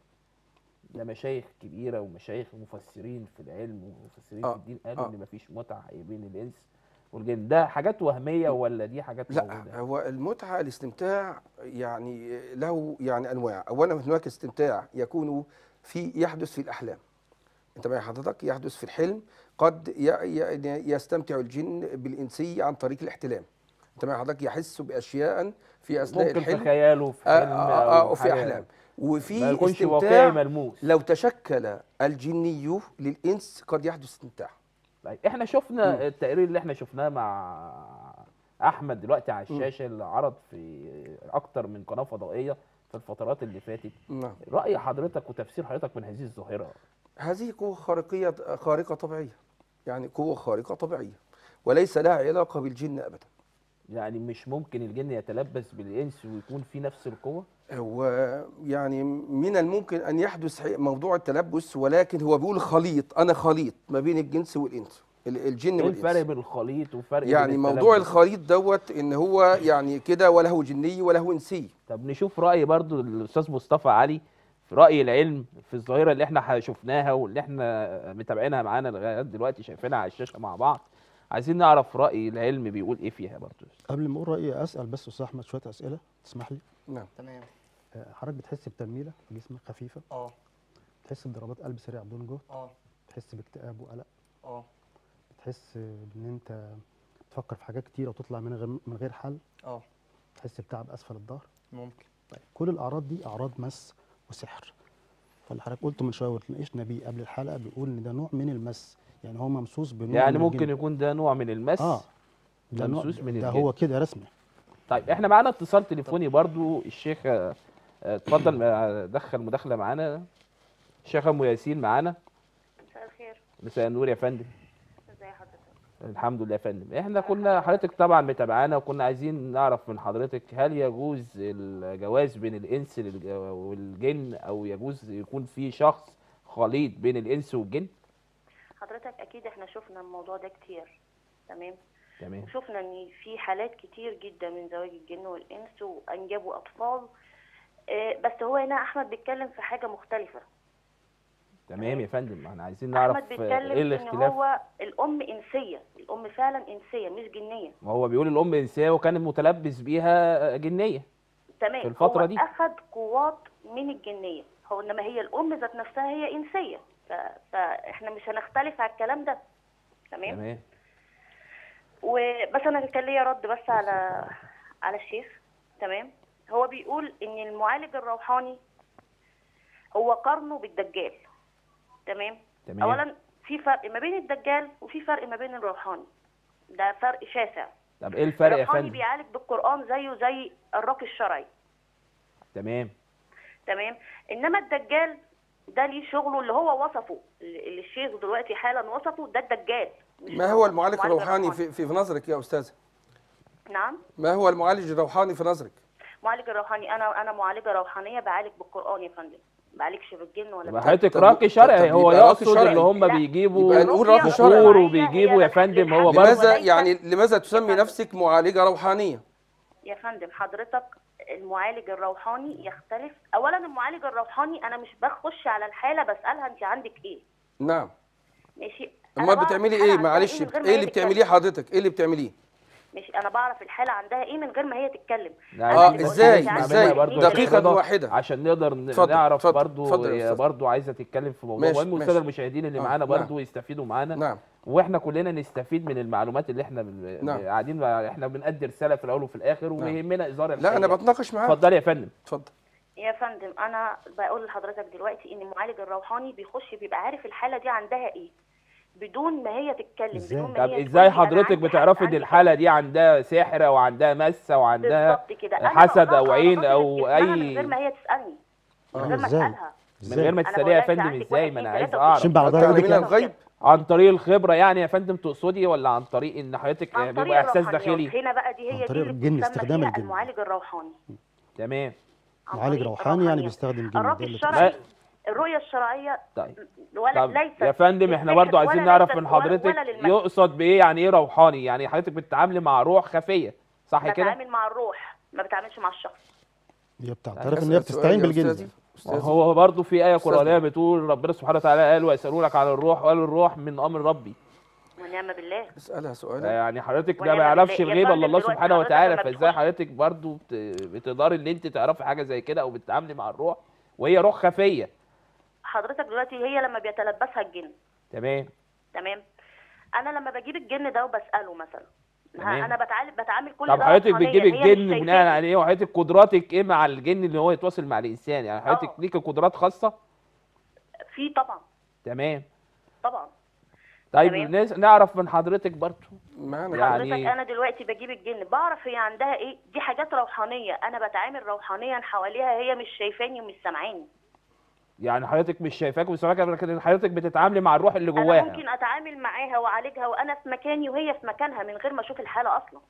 Speaker 1: ده مشايخ كبيره ومشايخ مفسرين في العلم ومفسرين
Speaker 2: آه.
Speaker 1: في الدين قالوا
Speaker 2: آه.
Speaker 1: ان مفيش متعه حقيقيه بين الانس والجن ده حاجات وهميه ولا دي حاجات
Speaker 2: لا
Speaker 1: موجوده
Speaker 2: هو المتعة الاستمتاع يعني له يعني أنواع أولا هناك استمتاع يكون في يحدث في الأحلام أنت معي حضرتك يحدث في الحلم قد ي- ي- يستمتع الجن بالإنسي عن طريق الاحتلام أنت معي حضرتك يحس بأشياء في أثناء
Speaker 1: ممكن في
Speaker 2: الحلم
Speaker 1: خياله في
Speaker 2: آه
Speaker 1: حلم
Speaker 2: آه آه
Speaker 1: او
Speaker 2: في
Speaker 1: حاجة
Speaker 2: أحلام
Speaker 1: ما
Speaker 2: وفي
Speaker 1: يكونش واقعي
Speaker 2: استمتاع
Speaker 1: ملموس
Speaker 2: لو تشكل الجني للإنس قد يحدث استمتاع
Speaker 1: طيب احنا شفنا التقرير اللي احنا شفناه مع احمد دلوقتي على الشاشه اللي عرض في اكتر من قناه فضائيه في الفترات اللي فاتت
Speaker 2: نعم
Speaker 1: راي حضرتك وتفسير حضرتك من هذه الظاهره
Speaker 2: هذه قوة خارقية خارقة طبيعية يعني قوة خارقة طبيعية وليس لها علاقة بالجن أبدا
Speaker 1: يعني مش ممكن الجن يتلبس بالانس ويكون في نفس القوه
Speaker 2: هو يعني من الممكن أن يحدث حي- موضوع التلبس ولكن هو بيقول خليط أنا خليط ما بين الجنس والإنس ال- الجن
Speaker 1: ايه الفرق
Speaker 2: والإنس
Speaker 1: بين الخليط وفرق
Speaker 2: يعني
Speaker 1: بين
Speaker 2: موضوع
Speaker 1: التلبس؟
Speaker 2: الخليط دوت إن هو يعني كده وله جني وله إنسي
Speaker 1: طب نشوف راي برضو الاستاذ مصطفى علي في راي العلم في الظاهره اللي احنا ح- شفناها واللي احنا متابعينها معانا لغايه دلوقتي شايفينها على الشاشه مع بعض عايزين نعرف راي العلم بيقول ايه فيها برضو
Speaker 4: قبل ما اقول رايي اسال بس استاذ احمد شويه اسئله تسمح لي
Speaker 2: نعم
Speaker 3: تمام
Speaker 4: آه، حضرتك بتحس بتنميله في جسمك خفيفه
Speaker 3: اه
Speaker 4: بتحس بضربات قلب سريعه بدون جهد
Speaker 3: اه
Speaker 4: بتحس باكتئاب وقلق
Speaker 3: اه
Speaker 4: بتحس ان انت بتفكر في حاجات كتيره وتطلع من غير من غير حل
Speaker 3: اه
Speaker 4: بتحس بتعب اسفل الظهر
Speaker 3: ممكن
Speaker 4: طيب كل الاعراض دي اعراض مس وسحر فاللي حضرتك قلته من شويه وتناقشنا بيه قبل الحلقه بيقول ان ده نوع من المس يعني هو ممسوس بنوع
Speaker 1: يعني
Speaker 4: من
Speaker 1: ممكن
Speaker 4: الجن.
Speaker 1: يكون ده نوع من المس
Speaker 4: اه ده نوع
Speaker 1: ممسوس من
Speaker 4: ده
Speaker 1: الجن.
Speaker 4: هو كده رسمي
Speaker 1: طيب احنا معانا اتصال تليفوني برضو الشيخ آه، آه، اتفضل آه، دخل مداخله معانا الشيخ ام ياسين معانا
Speaker 5: مساء الخير
Speaker 1: مساء النور يا فندم
Speaker 5: ازي حضرتك
Speaker 1: الحمد لله يا فندم احنا كنا حضرتك طبعا متابعانا وكنا عايزين نعرف من حضرتك هل يجوز الجواز بين الانس للج- والجن او يجوز يكون في شخص خليط بين الانس والجن
Speaker 5: حضرتك اكيد احنا شفنا الموضوع ده كتير تمام
Speaker 1: تمام
Speaker 5: وشفنا ان في حالات كتير جدا من زواج الجن والانس وانجبوا اطفال آه، بس هو هنا احمد بيتكلم في حاجه مختلفه
Speaker 1: تمام يا فندم احنا عايزين نعرف
Speaker 5: احمد
Speaker 1: آه،
Speaker 5: بيتكلم
Speaker 1: ايه
Speaker 5: ان
Speaker 1: الاختلاف
Speaker 5: هو الام انسيه الام فعلا انسيه مش جنيه
Speaker 1: ما هو بيقول الام انسيه وكان متلبس بيها جنيه
Speaker 5: تمام
Speaker 1: في الفترة
Speaker 5: هو
Speaker 1: دي.
Speaker 5: اخذ قوات من الجنيه هو انما هي الام ذات نفسها هي انسيه ف... فاحنا مش هنختلف على الكلام ده تمام
Speaker 1: تمام
Speaker 5: وبس انا كان ليا رد بس على على الشيخ تمام هو بيقول ان المعالج الروحاني هو قرنه بالدجال تمام
Speaker 1: تمام
Speaker 5: اولا في فرق ما بين الدجال وفي فرق ما بين الروحاني ده فرق شاسع
Speaker 1: طب ايه الفرق يا
Speaker 5: الروحاني
Speaker 1: فندم
Speaker 5: بيعالج بالقران زيه زي الراقي الشرعي
Speaker 1: تمام
Speaker 5: تمام انما الدجال ده ليه شغله اللي هو وصفه اللي الشيخ دلوقتي حالا وصفه ده الدجال مش
Speaker 2: ما هو المعالج
Speaker 5: المعالج
Speaker 2: الروحاني في, في في نظرك يا أستاذ
Speaker 5: نعم
Speaker 2: ما هو المعالج الروحاني في نظرك
Speaker 5: معالج الروحاني انا انا معالجه روحانيه بعالج بالقران يا فندم ما بعالجش بالجن ولا
Speaker 1: يبقى
Speaker 5: بالجن.
Speaker 1: حضرتك
Speaker 2: طب-
Speaker 1: راقي
Speaker 2: طب-
Speaker 1: شرعي
Speaker 2: طب
Speaker 1: هو
Speaker 2: يبقى راقي
Speaker 1: يقصد
Speaker 2: شرعي.
Speaker 1: اللي هم
Speaker 5: لا،
Speaker 1: بيجيبوا
Speaker 2: يبقى نقول راقي
Speaker 5: الرقية
Speaker 2: شرعي.
Speaker 1: بخور
Speaker 5: الشرعية
Speaker 1: وبيجيبوا
Speaker 5: هي
Speaker 1: يا فندم هو
Speaker 5: للحد
Speaker 1: برضه
Speaker 2: لماذا
Speaker 5: وليس-
Speaker 2: يعني لماذا تسمي نفسك معالجة روحانية
Speaker 5: يا يا فندم حضرتك المعالج الروحاني يختلف اولا المعالج الروحاني انا مش بخش على الحاله بسالها انت عندك ايه
Speaker 2: نعم
Speaker 5: ماشي أنا
Speaker 2: امال
Speaker 5: بعرف
Speaker 2: بتعملي
Speaker 5: الحالة
Speaker 2: ايه
Speaker 5: عندها
Speaker 2: معلش
Speaker 5: من غير ما
Speaker 2: ايه
Speaker 5: هي
Speaker 2: اللي
Speaker 5: تتكلم.
Speaker 2: بتعمليه حضرتك ايه اللي بتعمليه
Speaker 5: ماشي انا بعرف الحاله عندها ايه من غير ما هي تتكلم
Speaker 1: لا،
Speaker 5: أنا
Speaker 2: اه
Speaker 5: اللي بقول
Speaker 2: ازاي
Speaker 5: لها أنت
Speaker 2: ازاي
Speaker 5: عندك
Speaker 1: برضو
Speaker 5: إيه
Speaker 2: دقيقه
Speaker 5: دليل.
Speaker 2: واحده
Speaker 1: عشان نقدر ن-
Speaker 2: اتفضل،
Speaker 1: نعرف
Speaker 2: اتفضل،
Speaker 1: برضو
Speaker 2: اتفضل يا
Speaker 1: هي
Speaker 2: أستاذ.
Speaker 1: برضو عايزه تتكلم في موضوع
Speaker 2: ماشي،
Speaker 1: مهم والساده
Speaker 2: ماشي.
Speaker 1: المشاهدين اللي
Speaker 2: آه،
Speaker 1: معانا
Speaker 2: نعم.
Speaker 1: برضو يستفيدوا معانا
Speaker 2: نعم
Speaker 1: واحنا كلنا نستفيد من المعلومات اللي احنا بن-
Speaker 2: نعم.
Speaker 1: قاعدين احنا بنأدي رساله في الاول وفي الاخر ويهمنا اظهار
Speaker 2: لا
Speaker 1: الحقيقه
Speaker 2: انا بتناقش معاك
Speaker 1: اتفضلي يا فندم
Speaker 2: اتفضل
Speaker 5: يا فندم انا بقول لحضرتك دلوقتي ان المعالج الروحاني بيخش بيبقى عارف الحاله دي عندها ايه بدون ما هي تتكلم
Speaker 4: إزاي؟
Speaker 5: بدون ما
Speaker 1: طب
Speaker 5: هي تقول
Speaker 1: ازاي
Speaker 5: لي أنا
Speaker 1: حضرتك
Speaker 5: عندي
Speaker 1: بتعرفي
Speaker 5: حاجة،
Speaker 1: ان
Speaker 5: عندي
Speaker 1: الحاله دي عندها سحر او عندها مس او عندها
Speaker 5: بالظبط كده أنا
Speaker 1: حسد
Speaker 5: بقولها
Speaker 1: او عين
Speaker 5: على
Speaker 1: او
Speaker 5: خاطر اسمها من
Speaker 1: اي
Speaker 5: غير ما هي تسالني من
Speaker 2: آه.
Speaker 5: غير ما
Speaker 4: إزاي؟
Speaker 5: اسالها
Speaker 1: من غير ما
Speaker 5: أنا
Speaker 1: تساليها يا
Speaker 5: بقول لها
Speaker 1: فندم
Speaker 5: أنت
Speaker 1: ازاي
Speaker 5: عندك
Speaker 1: ما انا
Speaker 5: واحد،
Speaker 1: عايز
Speaker 5: اتنين،
Speaker 1: اعرف
Speaker 4: عشان بعدها
Speaker 2: تعلمين
Speaker 4: يقول لك
Speaker 2: الغيب
Speaker 1: عن طريق الخبره يعني يا فندم تقصدي ولا عن طريق ان حضرتك
Speaker 5: عن
Speaker 1: بيبقى
Speaker 5: طريق
Speaker 1: احساس
Speaker 5: الروحانيات.
Speaker 1: داخلي
Speaker 5: هنا بقى دي
Speaker 4: عن
Speaker 5: هي دي
Speaker 4: طريق
Speaker 5: اللي
Speaker 4: الجن،
Speaker 5: بتسمى
Speaker 4: استخدام
Speaker 5: فيها
Speaker 4: الجن.
Speaker 5: المعالج الروحاني
Speaker 1: تمام
Speaker 5: عن
Speaker 4: معالج
Speaker 5: طريق
Speaker 4: روحاني يعني
Speaker 5: الروحانيات.
Speaker 4: بيستخدم جن
Speaker 5: الرب
Speaker 4: ده اللي
Speaker 5: الشرعي
Speaker 1: تقصد.
Speaker 5: الرؤيه الشرعيه
Speaker 1: طيب
Speaker 5: ولا
Speaker 1: طب
Speaker 5: ليست
Speaker 1: يا فندم احنا
Speaker 5: للسحر
Speaker 1: برضو عايزين
Speaker 5: ولا
Speaker 1: نعرف
Speaker 5: ليست
Speaker 1: من
Speaker 5: ولا-
Speaker 1: حضرتك
Speaker 5: ولا للمس.
Speaker 1: يقصد بايه يعني ايه روحاني يعني حضرتك بتتعاملي مع روح خفيه صح كده
Speaker 5: بتعامل مع الروح ما بتعاملش مع الشخص
Speaker 4: هي بتعترف ان
Speaker 2: أسأل
Speaker 4: هي
Speaker 2: سؤال
Speaker 4: بتستعين
Speaker 2: يا
Speaker 4: بالجن
Speaker 2: أستاذي؟ أستاذي.
Speaker 1: هو برضو في ايه
Speaker 2: أستاذ
Speaker 1: قرانيه
Speaker 2: نعم.
Speaker 1: بتقول ربنا سبحانه وتعالى قال ويسالونك عن الروح وقال الروح من امر ربي
Speaker 5: ونعم بالله
Speaker 2: اسالها سؤال
Speaker 1: يعني حضرتك ده
Speaker 5: ونعم
Speaker 1: ما يعرفش
Speaker 5: بالله. يا
Speaker 1: الغيب الا
Speaker 5: فندم
Speaker 1: الله
Speaker 5: دلوقتي
Speaker 1: سبحانه
Speaker 5: حضرتك
Speaker 1: وتعالى
Speaker 5: لما
Speaker 1: فازاي
Speaker 5: بتخش-
Speaker 1: حضرتك برضو بت- بتقدري ان انت تعرفي حاجه زي كده او بتتعاملي مع الروح وهي روح خفيه
Speaker 5: حضرتك دلوقتي هي لما بيتلبسها الجن
Speaker 1: تمام
Speaker 5: تمام انا لما بجيب الجن ده وبساله مثلا
Speaker 1: تمام.
Speaker 5: ها انا بتعامل بتعامل كل
Speaker 1: طب
Speaker 5: ده
Speaker 1: حضرتك
Speaker 5: روحانيا،
Speaker 1: بتجيب
Speaker 5: هي مش
Speaker 1: الجن بناء
Speaker 5: شايفاني.
Speaker 1: على ايه وحضرتك قدراتك ايه مع الجن اللي هو يتواصل مع الانسان يعني حضرتك
Speaker 5: آه.
Speaker 1: ليك قدرات خاصه
Speaker 5: في طبعا
Speaker 1: تمام
Speaker 5: طبعا
Speaker 1: طيب
Speaker 5: تمام.
Speaker 1: نس- نعرف من حضرتك برضو
Speaker 2: معانا
Speaker 1: يعني-
Speaker 5: حضرتك انا دلوقتي بجيب الجن بعرف هي عندها ايه دي حاجات روحانيه انا بتعامل روحانيا حواليها هي مش شايفاني ومش سامعاني
Speaker 1: يعني حضرتك مش شايفاك ومش سامعاك لكن حضرتك بتتعاملي مع الروح اللي
Speaker 5: انا
Speaker 1: جواها
Speaker 5: ممكن اتعامل معاها واعالجها وانا في مكاني وهي في مكانها من غير ما اشوف الحاله اصلا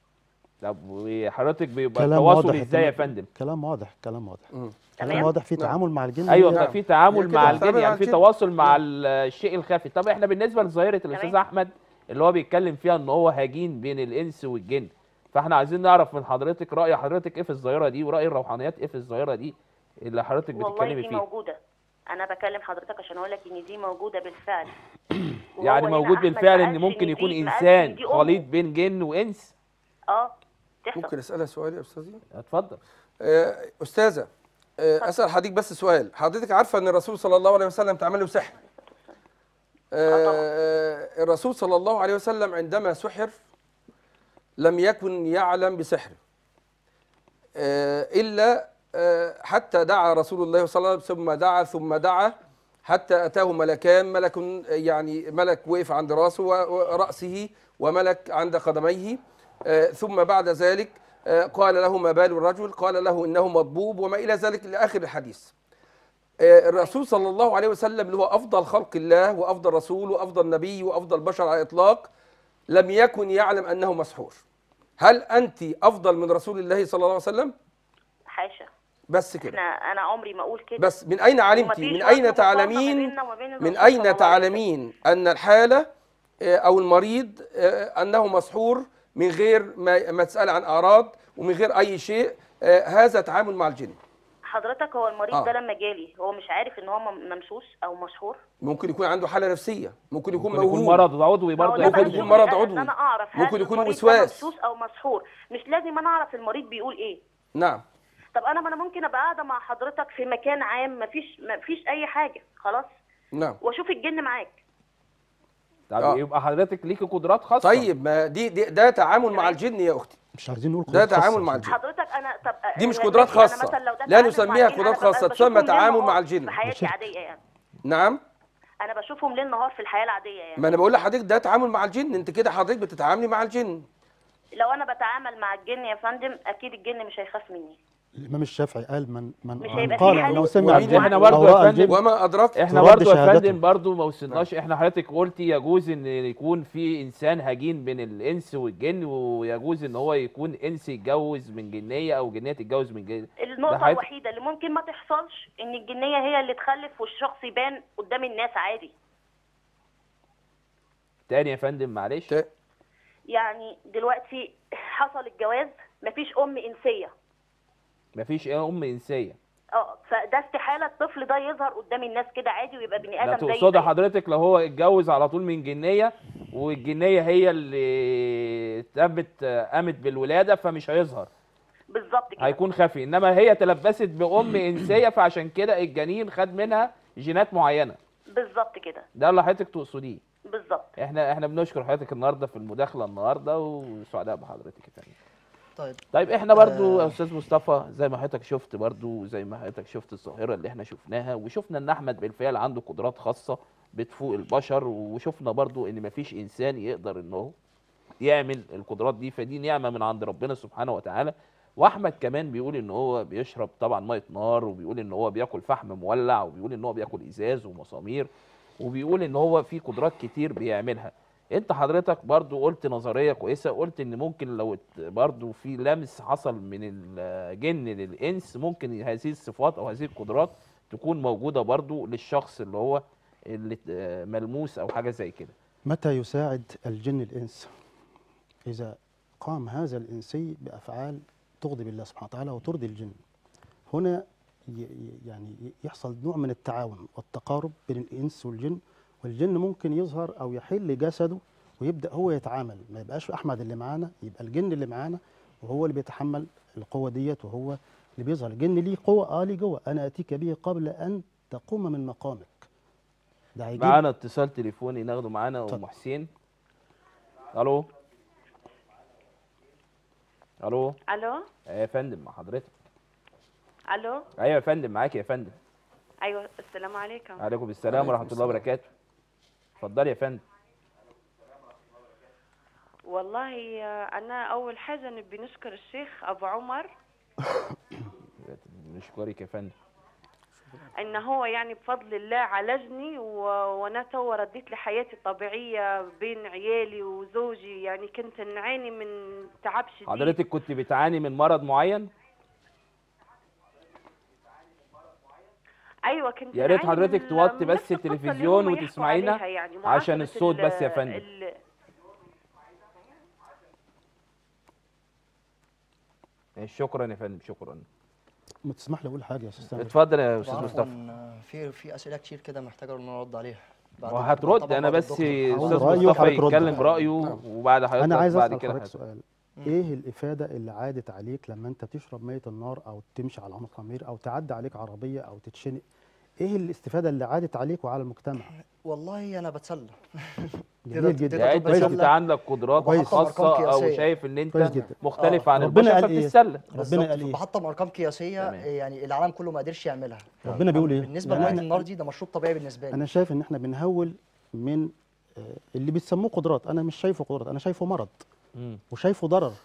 Speaker 1: طب وحضرتك بيبقى
Speaker 4: كلام
Speaker 1: التواصل
Speaker 4: واضح
Speaker 1: ازاي يا
Speaker 4: التمام.
Speaker 1: فندم
Speaker 4: كلام واضح كلام واضح
Speaker 2: مم.
Speaker 4: كلام
Speaker 5: تمام.
Speaker 4: واضح في
Speaker 2: نعم.
Speaker 4: تعامل مع الجن
Speaker 1: ايوه
Speaker 4: هي-
Speaker 1: طب في تعامل
Speaker 2: هي
Speaker 1: مع
Speaker 2: كده
Speaker 1: الجن
Speaker 2: بتتعامل
Speaker 1: يعني
Speaker 2: مع
Speaker 1: في
Speaker 2: الجن.
Speaker 1: تواصل مع
Speaker 2: نعم.
Speaker 1: ال- الشيء الخفي طب احنا بالنسبه لظاهره الاستاذ
Speaker 5: تمام.
Speaker 1: احمد اللي هو بيتكلم فيها ان هو هجين بين الانس والجن فاحنا عايزين نعرف من حضرتك راي حضرتك ايه في الظاهره دي وراي الروحانيات ايه في الظاهره دي اللي حضرتك
Speaker 5: والله
Speaker 1: بتتكلمي
Speaker 5: دي
Speaker 1: فيها
Speaker 5: موجوده انا بكلم حضرتك عشان اقول لك ان دي موجوده بالفعل وهو
Speaker 1: يعني
Speaker 5: هنا
Speaker 1: موجود
Speaker 5: أحمد
Speaker 1: بالفعل
Speaker 5: ما
Speaker 1: ان
Speaker 5: قالش
Speaker 1: ممكن
Speaker 5: دي-
Speaker 1: يكون
Speaker 5: ما قالش إن
Speaker 1: انسان
Speaker 5: دي أمه.
Speaker 1: خليط بين جن وانس
Speaker 5: اه تحصل
Speaker 2: ممكن اسالها سؤال يا استاذي
Speaker 1: اتفضل
Speaker 2: آه، استاذه آه، اسال حضرتك بس سؤال حضرتك عارفه ان الرسول صلى الله عليه وسلم تعمل له سحر آه، الرسول صلى الله عليه وسلم عندما سحر لم يكن يعلم بسحره آه، الا آه، حتى دعا رسول الله صلى الله عليه وسلم ثم دعا ثم دعا حتى اتاه ملكان ملك يعني ملك وقف عند راسه و- وراسه وملك عند قدميه آه، ثم بعد ذلك آه، قال له ما بال الرجل قال له انه مضبوب وما الى ذلك لاخر الحديث آه، الرسول صلى الله عليه وسلم اللي هو افضل خلق الله وافضل رسول وافضل نبي وافضل بشر على الاطلاق لم يكن يعلم انه مسحور هل انت افضل من رسول الله صلى الله عليه وسلم
Speaker 5: حاشا
Speaker 2: بس
Speaker 5: احنا
Speaker 2: كده
Speaker 5: انا عمري ما اقول كده
Speaker 2: بس من اين علمت
Speaker 5: ومفيش
Speaker 2: من
Speaker 5: وجه
Speaker 2: اين
Speaker 5: مقارنة ما
Speaker 2: تعلمين
Speaker 5: بيننا وما بين
Speaker 2: من
Speaker 5: الرسول صلى
Speaker 2: اين
Speaker 5: الله عليه
Speaker 2: تعلمين ان الحاله آه، او المريض آه، انه مسحور من غير ما ما تسال عن اعراض ومن غير اي شيء آه، هذا تعامل مع الجن
Speaker 5: حضرتك هو المريض
Speaker 2: آه.
Speaker 5: ده لما جالي هو مش عارف ان هو مم- ممسوس او مسحور
Speaker 2: ممكن يكون عنده حاله نفسيه ممكن يكون
Speaker 1: ممكن يكون
Speaker 2: موهوم
Speaker 1: مرض عضوي
Speaker 5: ما هو
Speaker 1: برضه
Speaker 5: ده
Speaker 1: يا
Speaker 2: ممكن
Speaker 5: بقى
Speaker 1: فندم.
Speaker 2: يكون
Speaker 5: شغلي
Speaker 2: مرض
Speaker 5: أنا،
Speaker 2: عضوي.
Speaker 5: ان انا اعرف هل
Speaker 2: ممكن يكون
Speaker 5: المريض ده
Speaker 2: وسواس.
Speaker 5: ممسوس او مسحور مش لازم انا اعرف المريض بيقول ايه
Speaker 2: نعم
Speaker 5: طب انا ما انا ممكن ابقى قاعده مع حضرتك في مكان عام مفيش مفيش اي حاجه خلاص
Speaker 2: نعم
Speaker 5: واشوف الجن معاك
Speaker 1: طب
Speaker 2: آه.
Speaker 1: يبقى حضرتك ليكي قدرات خاصه
Speaker 2: طيب ما دي, دي ده تعامل مع الجن يا اختي
Speaker 4: مش عايزين نقول
Speaker 2: ده
Speaker 4: قدرات خاصة
Speaker 2: تعامل مع
Speaker 4: عشان-
Speaker 2: الجن
Speaker 5: حضرتك انا طب
Speaker 2: دي مش
Speaker 5: يعني
Speaker 2: قدرات
Speaker 5: ماشي، أنا
Speaker 2: خاصة.
Speaker 5: مثلا لو ده
Speaker 2: لا
Speaker 5: تعامل
Speaker 2: نسميها
Speaker 5: مع الجن،
Speaker 2: قدرات
Speaker 5: أنا ببقى
Speaker 2: خاصة،
Speaker 5: بشوفهم
Speaker 2: تسمى
Speaker 5: ليل
Speaker 2: تعامل
Speaker 5: نهار
Speaker 2: مع الجن.
Speaker 5: في حياتي
Speaker 4: ماشي.
Speaker 5: عاديه يعني
Speaker 2: نعم
Speaker 5: انا بشوفهم ليل نهار في الحياه العاديه يعني
Speaker 2: ما انا بقول لحضرتك ده تعامل مع الجن انت كده حضرتك بتتعاملي مع الجن
Speaker 5: لو انا بتعامل مع الجن يا فندم اكيد الجن مش هيخاف مني
Speaker 4: الامام الشافعي قال من من
Speaker 5: مش
Speaker 4: من
Speaker 5: هيبقى
Speaker 4: قال
Speaker 5: في
Speaker 4: انه
Speaker 5: حل.
Speaker 4: سمع
Speaker 2: ومين
Speaker 4: الجن
Speaker 1: إحنا
Speaker 4: أو
Speaker 1: برضه يا
Speaker 4: رأى
Speaker 1: فندم
Speaker 4: الجن
Speaker 2: وما ادركت
Speaker 1: احنا
Speaker 4: ترد
Speaker 1: برضو يا
Speaker 4: شهادته.
Speaker 1: فندم برضو ما وصلناش احنا حضرتك قلت يجوز ان يكون في انسان هجين بين الانس والجن ويجوز ان هو يكون انس يتجوز من جنيه او جنيه تتجوز من جن ده
Speaker 5: النقطة
Speaker 1: حضرتك-
Speaker 5: الوحيدة اللي ممكن ما تحصلش إن الجنية هي اللي تخلف والشخص يبان قدام الناس عادي
Speaker 1: تاني يا فندم معلش
Speaker 2: ت-
Speaker 5: يعني دلوقتي حصل الجواز مفيش ام انسيه
Speaker 1: مفيش ايه ام انسيه
Speaker 5: اه فده استحاله الطفل ده يظهر قدام الناس كده عادي ويبقى بني
Speaker 1: لا
Speaker 5: ادم زي
Speaker 1: تقصدي
Speaker 5: زي-
Speaker 1: حضرتك لو هو اتجوز على طول من جنيه والجنيه هي اللي تمت قامت بالولاده فمش هيظهر
Speaker 5: بالظبط كده
Speaker 1: هيكون خفي انما هي تلبست بام انسيه فعشان كده الجنين خد منها جينات معينه
Speaker 5: بالظبط كده
Speaker 1: ده اللي حضرتك تقصديه
Speaker 5: بالظبط
Speaker 1: احنا احنا بنشكر حضرتك النهارده في المداخله النهارده وسعداء بحضرتك يا فندم
Speaker 3: طيب
Speaker 1: طيب احنا برضو يا
Speaker 3: آه.
Speaker 1: استاذ مصطفى زي ما حضرتك شفت برضو زي ما حضرتك شفت الظاهره اللي احنا شفناها وشفنا ان احمد بالفعل عنده قدرات خاصه بتفوق البشر وشفنا برضو ان مفيش انسان يقدر ان هو يعمل القدرات دي فدي نعمه من عند ربنا سبحانه وتعالى واحمد كمان بيقول ان هو بيشرب طبعا ميه نار وبيقول ان هو بياكل فحم مولع وبيقول ان هو بياكل ازاز ومسامير وبيقول ان هو في قدرات كتير بيعملها انت حضرتك برضو قلت نظريه كويسه قلت ان ممكن لو ات- برضو في لمس حصل من الجن للانس ممكن هذه الصفات او هذه القدرات تكون موجوده برضو للشخص اللي هو اللي ت- ملموس او حاجه زي كده
Speaker 4: متى يساعد الجن الإنس إذا قام هذا الإنسي بأفعال تغضب الله سبحانه وتعالى وترضي الجن هنا ي- ي- يعني يحصل نوع من التعاون والتقارب بين الإنس والجن والجن ممكن يظهر أو يحل جسده ويبدأ هو يتعامل ما يبقاش أحمد اللي معانا يبقى الجن اللي معانا وهو اللي بيتحمل القوة ديت وهو اللي بيظهر الجن ليه قوة اه ليه جوه أنا أتيك به قبل أن تقوم من مقامك ده هيجيب
Speaker 1: معانا اتصال تليفوني ناخده معانا
Speaker 4: اتفضل.
Speaker 1: ام حسين الو الو
Speaker 6: الو
Speaker 1: ايوه يا فندم مع حضرتك
Speaker 6: الو
Speaker 1: ايوه يا فندم معاك يا فندم
Speaker 6: ايوه السلام عليكم
Speaker 1: عليكم السلام ورحمه الله وبركاته اتفضلي يا فندم
Speaker 6: والله آه، انا اول حاجه نبي نشكر الشيخ ابو عمر
Speaker 1: نشكرك يا فندم
Speaker 6: ان هو يعني بفضل الله عالجني و... وانا تو رديت لحياتي الطبيعيه بين عيالي وزوجي يعني كنت نعاني من تعب شديد
Speaker 1: حضرتك كنت بتعاني من مرض معين
Speaker 6: ايوه كنت
Speaker 1: يا ريت
Speaker 6: نعاني
Speaker 1: حضرتك
Speaker 6: من-
Speaker 1: توطي
Speaker 6: من
Speaker 1: بس
Speaker 6: نفس القصة اللي
Speaker 1: التلفزيون
Speaker 6: هم يحكوا
Speaker 1: وتسمعينا
Speaker 6: عليها يعني
Speaker 1: عشان
Speaker 6: معاشرة
Speaker 1: الصوت
Speaker 6: ال-
Speaker 1: بس يا فندم.
Speaker 6: ال-
Speaker 1: شكرا يا فندم شكرا
Speaker 4: ما تسمح لي اقول حاجه يا استاذ سامر
Speaker 1: اتفضل يا استاذ
Speaker 3: عفواً،
Speaker 1: مصطفى
Speaker 3: آه، في في اسئله كتير كده محتاجه ان انا ارد عليها بعد
Speaker 1: وهترد
Speaker 3: طبعاً
Speaker 1: انا
Speaker 3: بعد
Speaker 1: بس
Speaker 3: الدكتور.
Speaker 4: هقول
Speaker 1: استاذ
Speaker 4: رأيي
Speaker 1: مصطفى
Speaker 4: وحضرتك رد.
Speaker 1: يتكلم برايه
Speaker 2: نعم.
Speaker 1: وبعد حضرتك
Speaker 4: انا عايز
Speaker 1: بعد
Speaker 4: اسال
Speaker 1: كده
Speaker 4: حضرتك
Speaker 1: هت-
Speaker 4: سؤال ايه الافاده اللي عادت عليك لما انت تشرب ميه النار او تمشي على عنق خمير او تعدي عليك عربيه او تتشنق ايه الاستفاده اللي عادت عليك وعلى المجتمع
Speaker 3: والله انا بتسلى
Speaker 4: جميل جدا
Speaker 1: يعني انت
Speaker 3: كويس
Speaker 1: شفت
Speaker 3: جدا.
Speaker 1: عندك قدرات
Speaker 3: كويس.
Speaker 1: خاصه
Speaker 3: أرقام
Speaker 1: او
Speaker 3: قياسية.
Speaker 1: شايف ان انت
Speaker 4: كويس جدا.
Speaker 1: مختلف
Speaker 3: آه.
Speaker 1: عن
Speaker 4: ربنا
Speaker 1: البشر
Speaker 4: قال إيه؟
Speaker 1: فبتتسلى
Speaker 4: ربنا قال ايه
Speaker 3: بحطم ارقام قياسيه
Speaker 1: تمام.
Speaker 3: يعني العالم كله ما قدرش يعملها
Speaker 4: ربنا بيقول ايه
Speaker 3: بالنسبه
Speaker 4: يعني
Speaker 3: لميه
Speaker 4: أنا-
Speaker 3: النار دي ده مشروب طبيعي بالنسبه لي
Speaker 4: انا شايف ان احنا بنهول من آه، اللي بيسموه قدرات انا مش شايفه قدرات انا شايفه مرض
Speaker 1: مم.
Speaker 4: وشايفه ضرر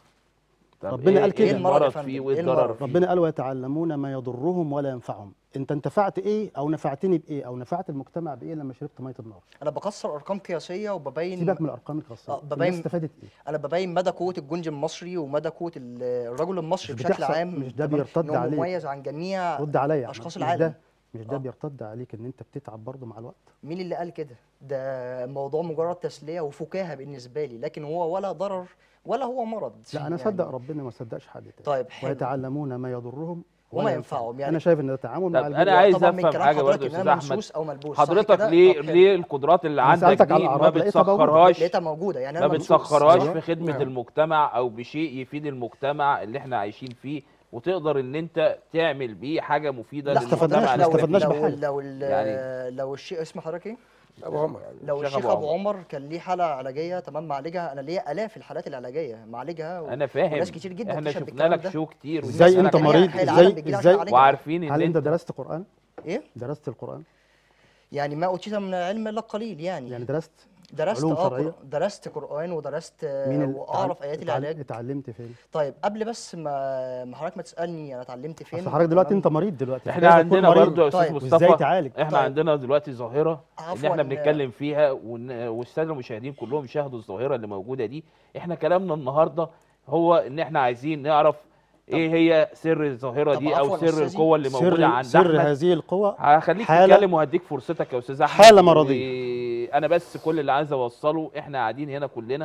Speaker 1: طب
Speaker 4: ربنا
Speaker 1: إيه-
Speaker 4: قال كده.
Speaker 1: ايه
Speaker 3: إيه المرض يا
Speaker 1: المرض
Speaker 3: فندم؟
Speaker 1: فيه
Speaker 3: إيه
Speaker 1: وايه الضرر
Speaker 3: المرض؟
Speaker 1: فيه
Speaker 4: ربنا قال ويتعلمون ما يضرهم ولا ينفعهم انت انتفعت ايه او نفعتني بايه او نفعت المجتمع بايه لما شربت ميه النار
Speaker 3: انا بكسر ارقام قياسيه وببين
Speaker 4: سيبك من الارقام الخاصه
Speaker 3: آه،
Speaker 4: الناس
Speaker 3: ببين-
Speaker 4: استفادت ايه
Speaker 3: انا ببين مدى قوه الجندي المصري ومدى قوه ال- الرجل المصري
Speaker 4: مش
Speaker 3: بشكل
Speaker 4: بتحصل-
Speaker 3: عام
Speaker 4: مش ده
Speaker 3: تمام؟
Speaker 4: بيرتد
Speaker 3: إن هو
Speaker 4: عليك.
Speaker 3: مميز عن جميع
Speaker 4: رد عليا يا
Speaker 3: اشخاص
Speaker 4: أحمد. مش
Speaker 3: العالم
Speaker 4: ده مش ده
Speaker 3: آه.
Speaker 4: بيرتد عليك ان انت بتتعب برضه مع الوقت
Speaker 3: مين اللي قال كده ده موضوع مجرد تسليه وفكاهه بالنسبه لي لكن هو ولا ضرر ولا هو مرض
Speaker 4: لا انا
Speaker 3: يعني
Speaker 4: اصدق ربنا ما صدقش حد تاني
Speaker 3: طيب حلو
Speaker 4: ويتعلمون ما يضرهم
Speaker 3: وما
Speaker 4: ولا
Speaker 3: ينفعهم يعني
Speaker 4: انا شايف ان ده تعامل مع
Speaker 1: طب
Speaker 4: الجن
Speaker 1: انا عايز
Speaker 3: طبعا من
Speaker 1: افهم
Speaker 3: كلام
Speaker 1: حاجه
Speaker 3: حضرتك
Speaker 1: برضه يا
Speaker 3: إن
Speaker 1: استاذ
Speaker 3: أنا
Speaker 1: احمد
Speaker 3: ممسوس او ملبوس صح
Speaker 1: حضرتك
Speaker 3: كده؟
Speaker 1: ليه
Speaker 3: طب حلو.
Speaker 1: ليه القدرات اللي
Speaker 4: أنا
Speaker 1: عندك
Speaker 4: سألتك على
Speaker 1: دي ما
Speaker 4: الأعراض لقيتها موجودة.
Speaker 1: بتسخرهاش
Speaker 3: لقيتها موجوده يعني
Speaker 1: ما
Speaker 3: انا ممسوس
Speaker 1: بتسخرهاش
Speaker 3: أيوة.
Speaker 1: في خدمه
Speaker 2: نعم.
Speaker 1: المجتمع او بشيء يفيد المجتمع اللي احنا عايشين فيه وتقدر ان انت تعمل بيه حاجه مفيده
Speaker 3: لا
Speaker 1: للمجتمع
Speaker 4: استفدناش-
Speaker 1: اللي
Speaker 4: لا
Speaker 1: احنا
Speaker 4: استفدناش
Speaker 1: فيه.
Speaker 3: لو
Speaker 4: بحاجة.
Speaker 3: لو ال-
Speaker 1: يعني-
Speaker 3: لو الشيخ اسم حضرتك ايه؟
Speaker 2: ابو عمر
Speaker 3: لو
Speaker 1: الشيخ
Speaker 3: الشيخ
Speaker 1: أبو
Speaker 3: ابو عمر كان ليه حاله علاجيه تمام معالجها انا ليا الاف الحالات العلاجيه معالجها و...
Speaker 1: انا فاهم
Speaker 3: وناس كتير جدا
Speaker 1: احنا
Speaker 3: بتشهد
Speaker 1: شفنا
Speaker 3: بالكلام
Speaker 1: لك
Speaker 3: ده.
Speaker 1: شو كتير
Speaker 4: إزاي
Speaker 1: والناس
Speaker 4: أنت
Speaker 1: أنا
Speaker 4: مريض؟
Speaker 3: هي
Speaker 1: كمان-
Speaker 3: العالم
Speaker 4: إزاي-
Speaker 3: بيجي لها
Speaker 4: إزاي-
Speaker 3: عشان أعالجها.
Speaker 1: وعارفين
Speaker 4: هل
Speaker 1: ان
Speaker 4: انت درست قران
Speaker 3: ايه؟
Speaker 4: درست القران
Speaker 3: يعني ما اوتيت من العلم الا قليل يعني,
Speaker 4: يعني درست
Speaker 3: درست
Speaker 4: علوم
Speaker 3: اه
Speaker 4: شرعية؟
Speaker 3: قر- درست قران ودرست آه،
Speaker 4: مين اللي
Speaker 3: واعرف
Speaker 4: اتعل-
Speaker 3: ايات
Speaker 4: اتعل-
Speaker 3: العلاج
Speaker 4: اتعلمت فين
Speaker 3: طيب قبل بس ما ما حضرتك ما تسالني انا اتعلمت فين
Speaker 4: اصل حضرتك دلوقتي
Speaker 3: تمام؟
Speaker 4: انت مريض دلوقتي
Speaker 1: احنا
Speaker 4: فلازم تكون
Speaker 1: عندنا
Speaker 4: مريض.
Speaker 1: برضه يا استاذ
Speaker 3: طيب.
Speaker 1: مصطفى
Speaker 4: وازاي تعالج
Speaker 1: احنا
Speaker 3: طيب.
Speaker 1: عندنا دلوقتي ظاهره ان
Speaker 3: عفواً،
Speaker 1: احنا بنتكلم فيها وإن- والساده المشاهدين كلهم يشاهدوا الظاهره اللي موجوده دي احنا كلامنا النهارده هو ان احنا عايزين نعرف ايه هي سر الظاهره
Speaker 3: طب
Speaker 1: دي
Speaker 3: عفواً
Speaker 1: او
Speaker 3: يا
Speaker 1: سر
Speaker 3: أستاذي.
Speaker 1: القوه اللي موجوده
Speaker 4: سر
Speaker 1: عند
Speaker 4: سر
Speaker 1: احمد
Speaker 4: هذه القوة
Speaker 1: هخليك
Speaker 4: حالة-
Speaker 1: تتكلم وهديك فرصتك يا استاذ احمد
Speaker 4: حالة مرضية.
Speaker 1: انا بس كل اللي عايز اوصله احنا قاعدين هنا كلنا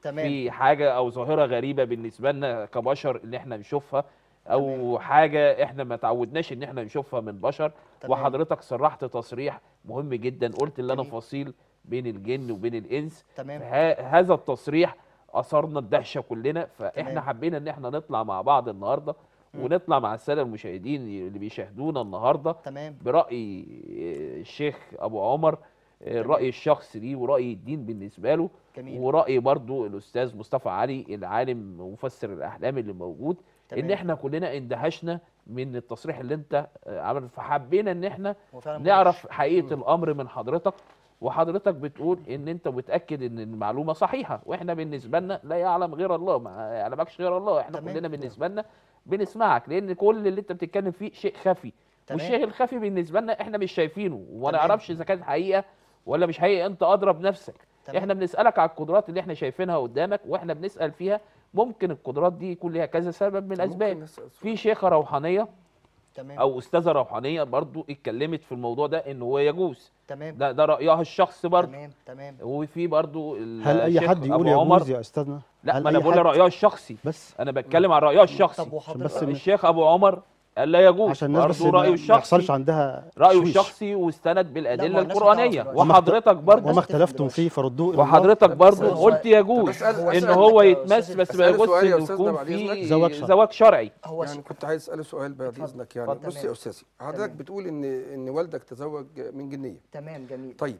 Speaker 3: تمام.
Speaker 1: في حاجه او ظاهره غريبه بالنسبه لنا كبشر اللي احنا نشوفها او
Speaker 3: تمام.
Speaker 1: حاجه احنا ما تعودناش ان احنا نشوفها من بشر
Speaker 3: تمام.
Speaker 1: وحضرتك صرحت تصريح مهم جدا قلت ان انا
Speaker 3: جميل.
Speaker 1: فصيل بين الجن وبين الانس
Speaker 3: تمام
Speaker 1: فه- هذا التصريح اثرنا الدهشه كلنا فاحنا
Speaker 3: تمام.
Speaker 1: حبينا ان احنا نطلع مع بعض النهارده ونطلع مع الساده المشاهدين اللي بيشاهدونا النهارده
Speaker 3: تمام
Speaker 1: براي الشيخ ابو عمر الراي الشخصي ليه وراي الدين بالنسبه له
Speaker 3: جميل
Speaker 1: وراي برضو الاستاذ مصطفى علي العالم مفسر الاحلام اللي موجود ان
Speaker 3: تمام.
Speaker 1: احنا كلنا اندهشنا من التصريح اللي انت آه، عمله فحبينا ان احنا
Speaker 3: هو فعلا
Speaker 1: نعرف
Speaker 3: مدهش.
Speaker 1: حقيقه الامر من حضرتك وحضرتك بتقول ان انت متاكد ان المعلومه صحيحه واحنا بالنسبه لنا لا يعلم غير الله ما يعلمكش غير الله احنا
Speaker 3: تمام.
Speaker 1: كلنا بالنسبه لنا بنسمعك لان كل اللي انت بتتكلم فيه شيء خفي
Speaker 3: تمام.
Speaker 1: والشيء الخفي بالنسبه لنا احنا مش شايفينه وما
Speaker 3: تمام.
Speaker 1: نعرفش اذا كانت حقيقه ولا مش حقيقه انت اضرب نفسك
Speaker 3: تمام.
Speaker 1: احنا بنسالك على القدرات اللي احنا شايفينها قدامك واحنا بنسال فيها ممكن القدرات دي يكون ليها كذا سبب من الاسباب
Speaker 2: ممكن نسأل سؤال؟
Speaker 1: في شيخه روحانيه
Speaker 3: تمام
Speaker 1: او استاذه روحانيه برضو اتكلمت في الموضوع ده ان هو يجوز
Speaker 3: تمام
Speaker 1: ده ده رايها الشخصي برضو
Speaker 3: تمام تمام
Speaker 1: وفي برضو
Speaker 4: هل اي
Speaker 1: الشيخ
Speaker 4: حد يقول
Speaker 1: أبو عمر
Speaker 4: يجوز يا استاذنا
Speaker 1: لا
Speaker 4: هل
Speaker 1: ما انا
Speaker 4: أي
Speaker 1: بقول
Speaker 4: حد؟
Speaker 1: رايها الشخصي
Speaker 4: بس
Speaker 1: انا بتكلم عن رايها الشخصي
Speaker 3: طب وحضرتك
Speaker 4: بس ما-
Speaker 1: الشيخ ابو عمر قال لا يجوز
Speaker 4: عشان الناس بس
Speaker 1: برضو رايه
Speaker 4: ما ما يحصلش
Speaker 1: الشخصي
Speaker 4: عندها
Speaker 1: رايه
Speaker 4: تشويش.
Speaker 1: الشخصي واستند بالادله
Speaker 3: الناس هتعرف
Speaker 1: القرانيه
Speaker 3: دلوقتي.
Speaker 1: وحضرتك برضو
Speaker 4: وما
Speaker 3: الناس تفهم
Speaker 4: اختلفتم
Speaker 3: دلوقتي.
Speaker 4: فيه فردوه إلى الله.
Speaker 1: وحضرتك برضو
Speaker 3: بس-
Speaker 1: قلت يجوز
Speaker 2: بس أسأل-
Speaker 3: هو
Speaker 1: ان
Speaker 3: سؤال
Speaker 1: هو
Speaker 3: لك يا
Speaker 1: يتمس
Speaker 3: أستاذ
Speaker 1: بس
Speaker 3: الفضل.
Speaker 1: ما
Speaker 2: أسأله
Speaker 1: يجوزش
Speaker 2: سؤال يا
Speaker 1: ان
Speaker 2: أستاذ
Speaker 1: يكون
Speaker 2: بعد إذنك.
Speaker 1: في
Speaker 4: زواج شرعي.
Speaker 1: زواج شرعي
Speaker 3: هو
Speaker 2: يعني
Speaker 3: س-
Speaker 2: كنت عايز اساله سؤال بعد
Speaker 3: اتفضل.
Speaker 2: اذنك يعني
Speaker 3: اتفضل.
Speaker 2: بص يا
Speaker 3: تمام.
Speaker 2: استاذي حضرتك
Speaker 3: تمام.
Speaker 2: بتقول ان ان والدك تزوج من جنيه
Speaker 3: تمام جميل
Speaker 2: طيب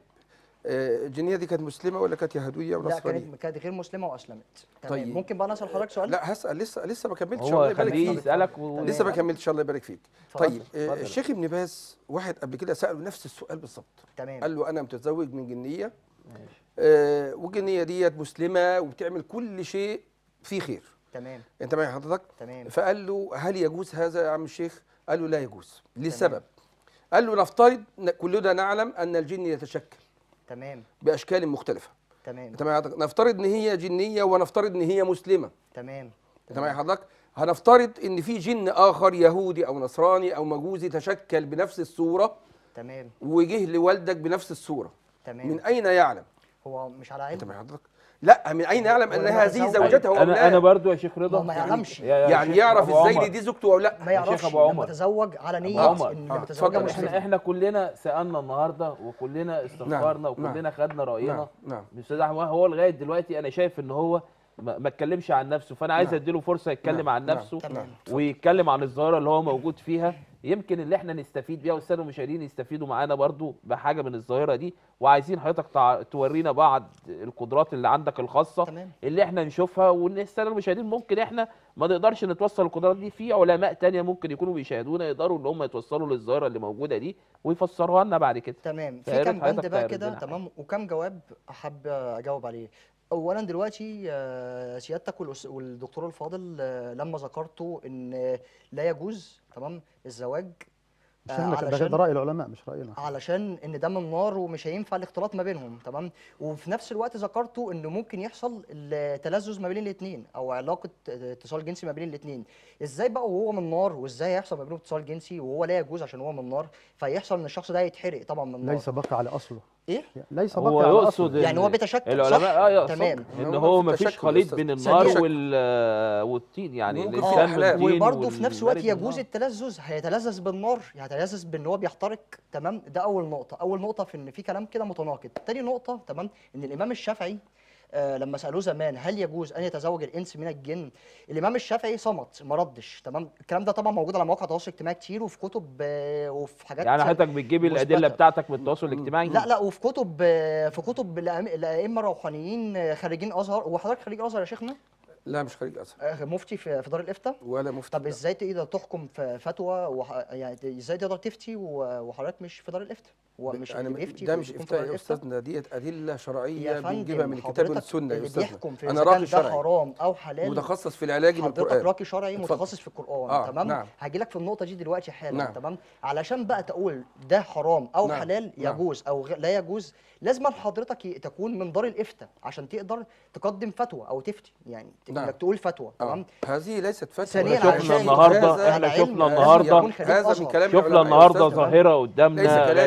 Speaker 2: آه، الجنيه دي كانت مسلمه ولا كانت يهوديه
Speaker 3: لا
Speaker 2: ونصرانيه
Speaker 3: كانت كانت غير مسلمه واسلمت تمام
Speaker 2: طيب.
Speaker 3: ممكن بقى نسال حضرتك سؤال
Speaker 2: لا هسال لسه لسه ما كملتش الله
Speaker 1: هو
Speaker 2: يبارك
Speaker 1: خليه
Speaker 2: فيك
Speaker 1: يسالك و...
Speaker 2: لسه ما كملتش الله يبارك فيك
Speaker 3: اتفضل.
Speaker 2: طيب آه،
Speaker 1: اتفضل.
Speaker 2: الشيخ ابن باز واحد قبل كده ساله نفس السؤال بالظبط
Speaker 3: تمام
Speaker 2: قال له انا متزوج من جنيه
Speaker 1: ماشي.
Speaker 2: آه والجنيه ديت مسلمه وبتعمل كل شيء فيه خير
Speaker 3: تمام
Speaker 2: انت معايا حضرتك
Speaker 3: تمام
Speaker 2: فقال له هل يجوز هذا يا عم الشيخ قال له لا يجوز لسبب قال له نفترض ن- كلنا نعلم ان الجن يتشكل
Speaker 3: تمام
Speaker 2: باشكال مختلفه
Speaker 3: تمام
Speaker 2: انت معايا حضرتك نفترض ان هي جنيه ونفترض ان هي مسلمه
Speaker 3: تمام
Speaker 2: انت معايا حضرتك هنفترض ان في جن اخر يهودي او نصراني او مجوسي تشكل بنفس الصوره
Speaker 3: تمام
Speaker 2: وجه لوالدك بنفس الصوره
Speaker 3: تمام
Speaker 2: من اين يعلم
Speaker 3: هو مش على
Speaker 2: انت
Speaker 3: علم
Speaker 2: معايا حضرتك لا من اين يعلم
Speaker 3: هو
Speaker 2: ان
Speaker 3: لما
Speaker 2: هذه
Speaker 3: تزوج-
Speaker 2: زوجته
Speaker 1: انا انا
Speaker 2: وابنائه
Speaker 1: برضو يا شيخ
Speaker 3: ما
Speaker 1: رضا
Speaker 3: هو ما يعلمش.
Speaker 1: يا- يا
Speaker 2: يعني
Speaker 1: شيخ
Speaker 2: يعرف
Speaker 1: أبو
Speaker 2: ازاي
Speaker 1: عمر.
Speaker 2: ان دي زوجته او لا
Speaker 3: ما يعرفش
Speaker 1: أبو
Speaker 3: لما
Speaker 1: عمر.
Speaker 3: تزوج على
Speaker 1: أبو
Speaker 3: نية
Speaker 1: عمر.
Speaker 3: ان
Speaker 2: آه،
Speaker 3: اللي متزوجة
Speaker 2: اتفضل.
Speaker 3: مسلمة
Speaker 1: احنا احنا كلنا سالنا النهارده وكلنا استغفرنا
Speaker 2: نعم.
Speaker 1: وكلنا خدنا راينا
Speaker 2: نعم نعم
Speaker 1: الاستاذ احمد هو لغايه دلوقتي انا شايف ان هو ما ما اتكلمش عن نفسه فانا عايز
Speaker 2: نعم.
Speaker 1: اديله فرصه يتكلم
Speaker 2: نعم.
Speaker 1: عن
Speaker 2: نعم.
Speaker 1: نفسه
Speaker 3: تمام.
Speaker 1: ويتكلم عن الظاهره اللي هو موجود فيها يمكن اللي احنا نستفيد بيها والساده المشاهدين يستفيدوا معانا برضو بحاجه من الظاهره دي وعايزين حضرتك تع- تورينا بعض القدرات اللي عندك الخاصه
Speaker 3: تمام
Speaker 1: اللي احنا نشوفها وان الساده المشاهدين ممكن احنا ما نقدرش نتوصل القدرات دي في علماء تانية ممكن يكونوا بيشاهدونا يقدروا ان هم يتوصلوا للظاهره اللي موجوده دي ويفسروها لنا بعد كده
Speaker 3: تمام
Speaker 1: فيا
Speaker 3: في
Speaker 1: ريت
Speaker 3: كام بند
Speaker 1: حضرتك
Speaker 3: بقى
Speaker 1: تعرض
Speaker 3: كده
Speaker 1: لنا
Speaker 3: تمام وكام جواب احب اجاوب عليه اولا دلوقتي آه، سيادتك والأس- والدكتور الفاضل آه، لما ذكرتوا ان لا يجوز تمام الزواج
Speaker 4: مش
Speaker 3: آه،
Speaker 4: احنا كده- ده
Speaker 3: علشان-
Speaker 4: راي العلماء مش راينا
Speaker 3: علشان ان ده من نار ومش هينفع الاختلاط ما بينهم تمام وفي نفس الوقت ذكرتوا انه ممكن يحصل التلذذ ما بين الاثنين او علاقه اتصال جنسي ما بين الاثنين ازاي بقى وهو من نار وازاي هيحصل ما بينهم اتصال جنسي وهو لا يجوز عشان هو من نار فيحصل ان الشخص ده يتحرق طبعا من النار
Speaker 4: ليس بقى على اصله
Speaker 3: ايه
Speaker 4: ليس
Speaker 1: هو
Speaker 4: بقى على
Speaker 1: يقصد
Speaker 4: اصله
Speaker 1: إن
Speaker 3: يعني هو بيتشكل
Speaker 1: العلماء
Speaker 3: صح؟
Speaker 1: اه يقصد
Speaker 3: تمام.
Speaker 1: ان
Speaker 2: هو
Speaker 1: هو
Speaker 2: في
Speaker 1: ما فيش
Speaker 2: تشكل
Speaker 1: خليط
Speaker 2: أستاذ.
Speaker 1: بين
Speaker 2: ثانية.
Speaker 1: النار
Speaker 2: تشكل.
Speaker 1: وال والطين يعني
Speaker 2: ممكن
Speaker 1: الانسان
Speaker 2: في
Speaker 1: من
Speaker 2: أحلام.
Speaker 1: الطين
Speaker 3: وبرضه في نفس الوقت
Speaker 1: والبرد من
Speaker 3: يجوز
Speaker 1: النار.
Speaker 3: التلذذ هيتلذذ بالنار هيتلذذ بان هو بيحترق تمام ده اول نقطه اول نقطه في ان في كلام كده متناقض تاني نقطه تمام ان الامام الشافعي آه لما سالوه زمان هل يجوز ان يتزوج الانس من الجن الامام الشافعي صمت ما ردش تمام الكلام ده طبعا موجود على مواقع التواصل الاجتماعي كتير وفي كتب آه وفي حاجات
Speaker 1: يعني حضرتك بتجيب الادله
Speaker 3: مثبتة.
Speaker 1: بتاعتك من التواصل الاجتماعي
Speaker 3: لا لا وفي كتب آه، في كتب الأئم- الائمه الروحانيين آه، خريجين ازهر هو حضرتك خريج ازهر يا شيخنا
Speaker 2: لا مش خريج ازهر
Speaker 3: آه، مفتي في في دار الافتاء
Speaker 2: ولا مفتي
Speaker 3: طب ازاي تقدر تحكم في فتوى وح... يعني ازاي تقدر تفتي و- وحضرتك مش في دار الافتاء هو مش
Speaker 2: أنا
Speaker 3: اللي
Speaker 2: م-
Speaker 3: بيفتي
Speaker 2: ده مش
Speaker 3: بيكون في دار
Speaker 2: افتاء يا
Speaker 3: الإفتاء؟
Speaker 2: استاذنا ديت ادله شرعيه
Speaker 3: يا
Speaker 2: بنجيبها من
Speaker 3: فندم
Speaker 2: الكتاب
Speaker 3: حضرتك
Speaker 2: والسنه يا
Speaker 3: اللي
Speaker 2: استاذنا
Speaker 3: بيحكم في
Speaker 2: انا
Speaker 3: اذا كان
Speaker 2: راقي
Speaker 3: ده
Speaker 2: شرعي
Speaker 3: حرام او حلال
Speaker 2: متخصص في العلاج
Speaker 3: حضرتك
Speaker 2: بالقران
Speaker 3: راقي شرعي
Speaker 2: اتفضل.
Speaker 3: متخصص في القران
Speaker 2: آه،
Speaker 3: تمام
Speaker 2: نعم.
Speaker 3: هاجي لك في النقطه دي دلوقتي حالا
Speaker 2: نعم.
Speaker 3: تمام علشان بقى تقول ده حرام او
Speaker 2: نعم،
Speaker 3: حلال
Speaker 2: نعم.
Speaker 3: يجوز او غ... لا يجوز لازم حضرتك ي- تكون من دار الافتاء عشان تقدر تقدم فتوى او تفتي يعني ت-
Speaker 2: نعم.
Speaker 3: انك تقول فتوى تمام
Speaker 2: آه. هذه ليست فتوى
Speaker 3: ثانيا
Speaker 1: شفنا
Speaker 3: علشان
Speaker 1: النهارده
Speaker 2: هذا
Speaker 1: احنا
Speaker 3: على علم
Speaker 1: شفنا
Speaker 3: لازم
Speaker 1: النهارده
Speaker 3: يكون خريج
Speaker 2: هذا من
Speaker 3: أزهر.
Speaker 2: كلام
Speaker 1: شفنا
Speaker 2: العلماء يا
Speaker 1: النهارده
Speaker 2: أستاذنا.
Speaker 1: ظاهره
Speaker 2: ليس
Speaker 1: قدامنا
Speaker 2: كلام.
Speaker 1: غريبه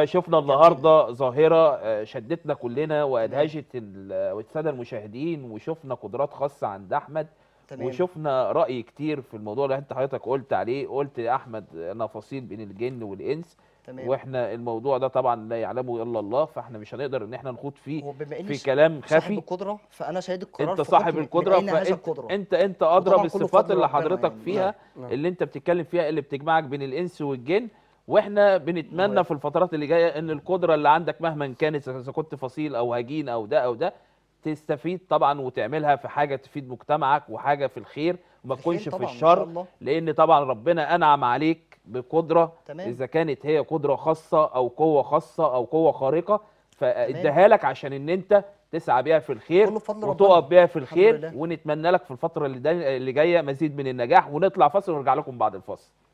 Speaker 1: شفنا النهارده ظاهره آه، شدتنا كلنا وادهشت ال- الساده المشاهدين وشفنا قدرات خاصه عند احمد
Speaker 3: تمام
Speaker 1: وشفنا راي كتير في الموضوع اللي انت حضرتك قلت عليه قلت يا احمد انا فصيل بين الجن والانس
Speaker 3: تمام
Speaker 1: واحنا الموضوع ده طبعا لا يعلمه الا الله فاحنا مش هنقدر ان احنا نخوض فيه
Speaker 3: وبما اني
Speaker 1: في
Speaker 3: س-
Speaker 1: كلام
Speaker 3: صاحب
Speaker 1: خفي
Speaker 3: القدره فانا سيد القرار
Speaker 1: انت
Speaker 3: في
Speaker 1: صاحب
Speaker 3: حكم من
Speaker 1: القدره
Speaker 3: أين هذا
Speaker 1: فانت
Speaker 3: القدره
Speaker 1: انت انت ادرى
Speaker 3: وطبعاً كله
Speaker 1: بالصفات
Speaker 3: بفضل
Speaker 1: اللي
Speaker 3: ربنا
Speaker 1: حضرتك
Speaker 3: يعني.
Speaker 1: فيها
Speaker 2: نعم.
Speaker 1: اللي انت بتتكلم فيها اللي بتجمعك بين الانس والجن واحنا بنتمنى
Speaker 3: موافق.
Speaker 1: في الفترات اللي جايه ان القدره اللي عندك مهما كانت اذا كنت فصيل او هجين او ده او ده تستفيد طبعا وتعملها في حاجه تفيد مجتمعك وحاجه في الخير وما
Speaker 3: الخير
Speaker 1: تكونش في
Speaker 3: طبعاً إن شاء
Speaker 1: الشر
Speaker 3: الله.
Speaker 1: لان طبعا ربنا انعم عليك بقدره
Speaker 3: تمام.
Speaker 1: اذا كانت هي قدره خاصه او قوه خاصه او قوه خارقه فاداها لك عشان ان انت تسعى بيها في الخير
Speaker 3: كله بفضل
Speaker 1: وتقف
Speaker 3: ربنا.
Speaker 1: بيها في
Speaker 3: الحمد
Speaker 1: الخير
Speaker 3: لله.
Speaker 1: ونتمنى لك في الفتره اللي, دا اللي جايه مزيد من النجاح ونطلع فاصل ونرجع لكم بعد الفاصل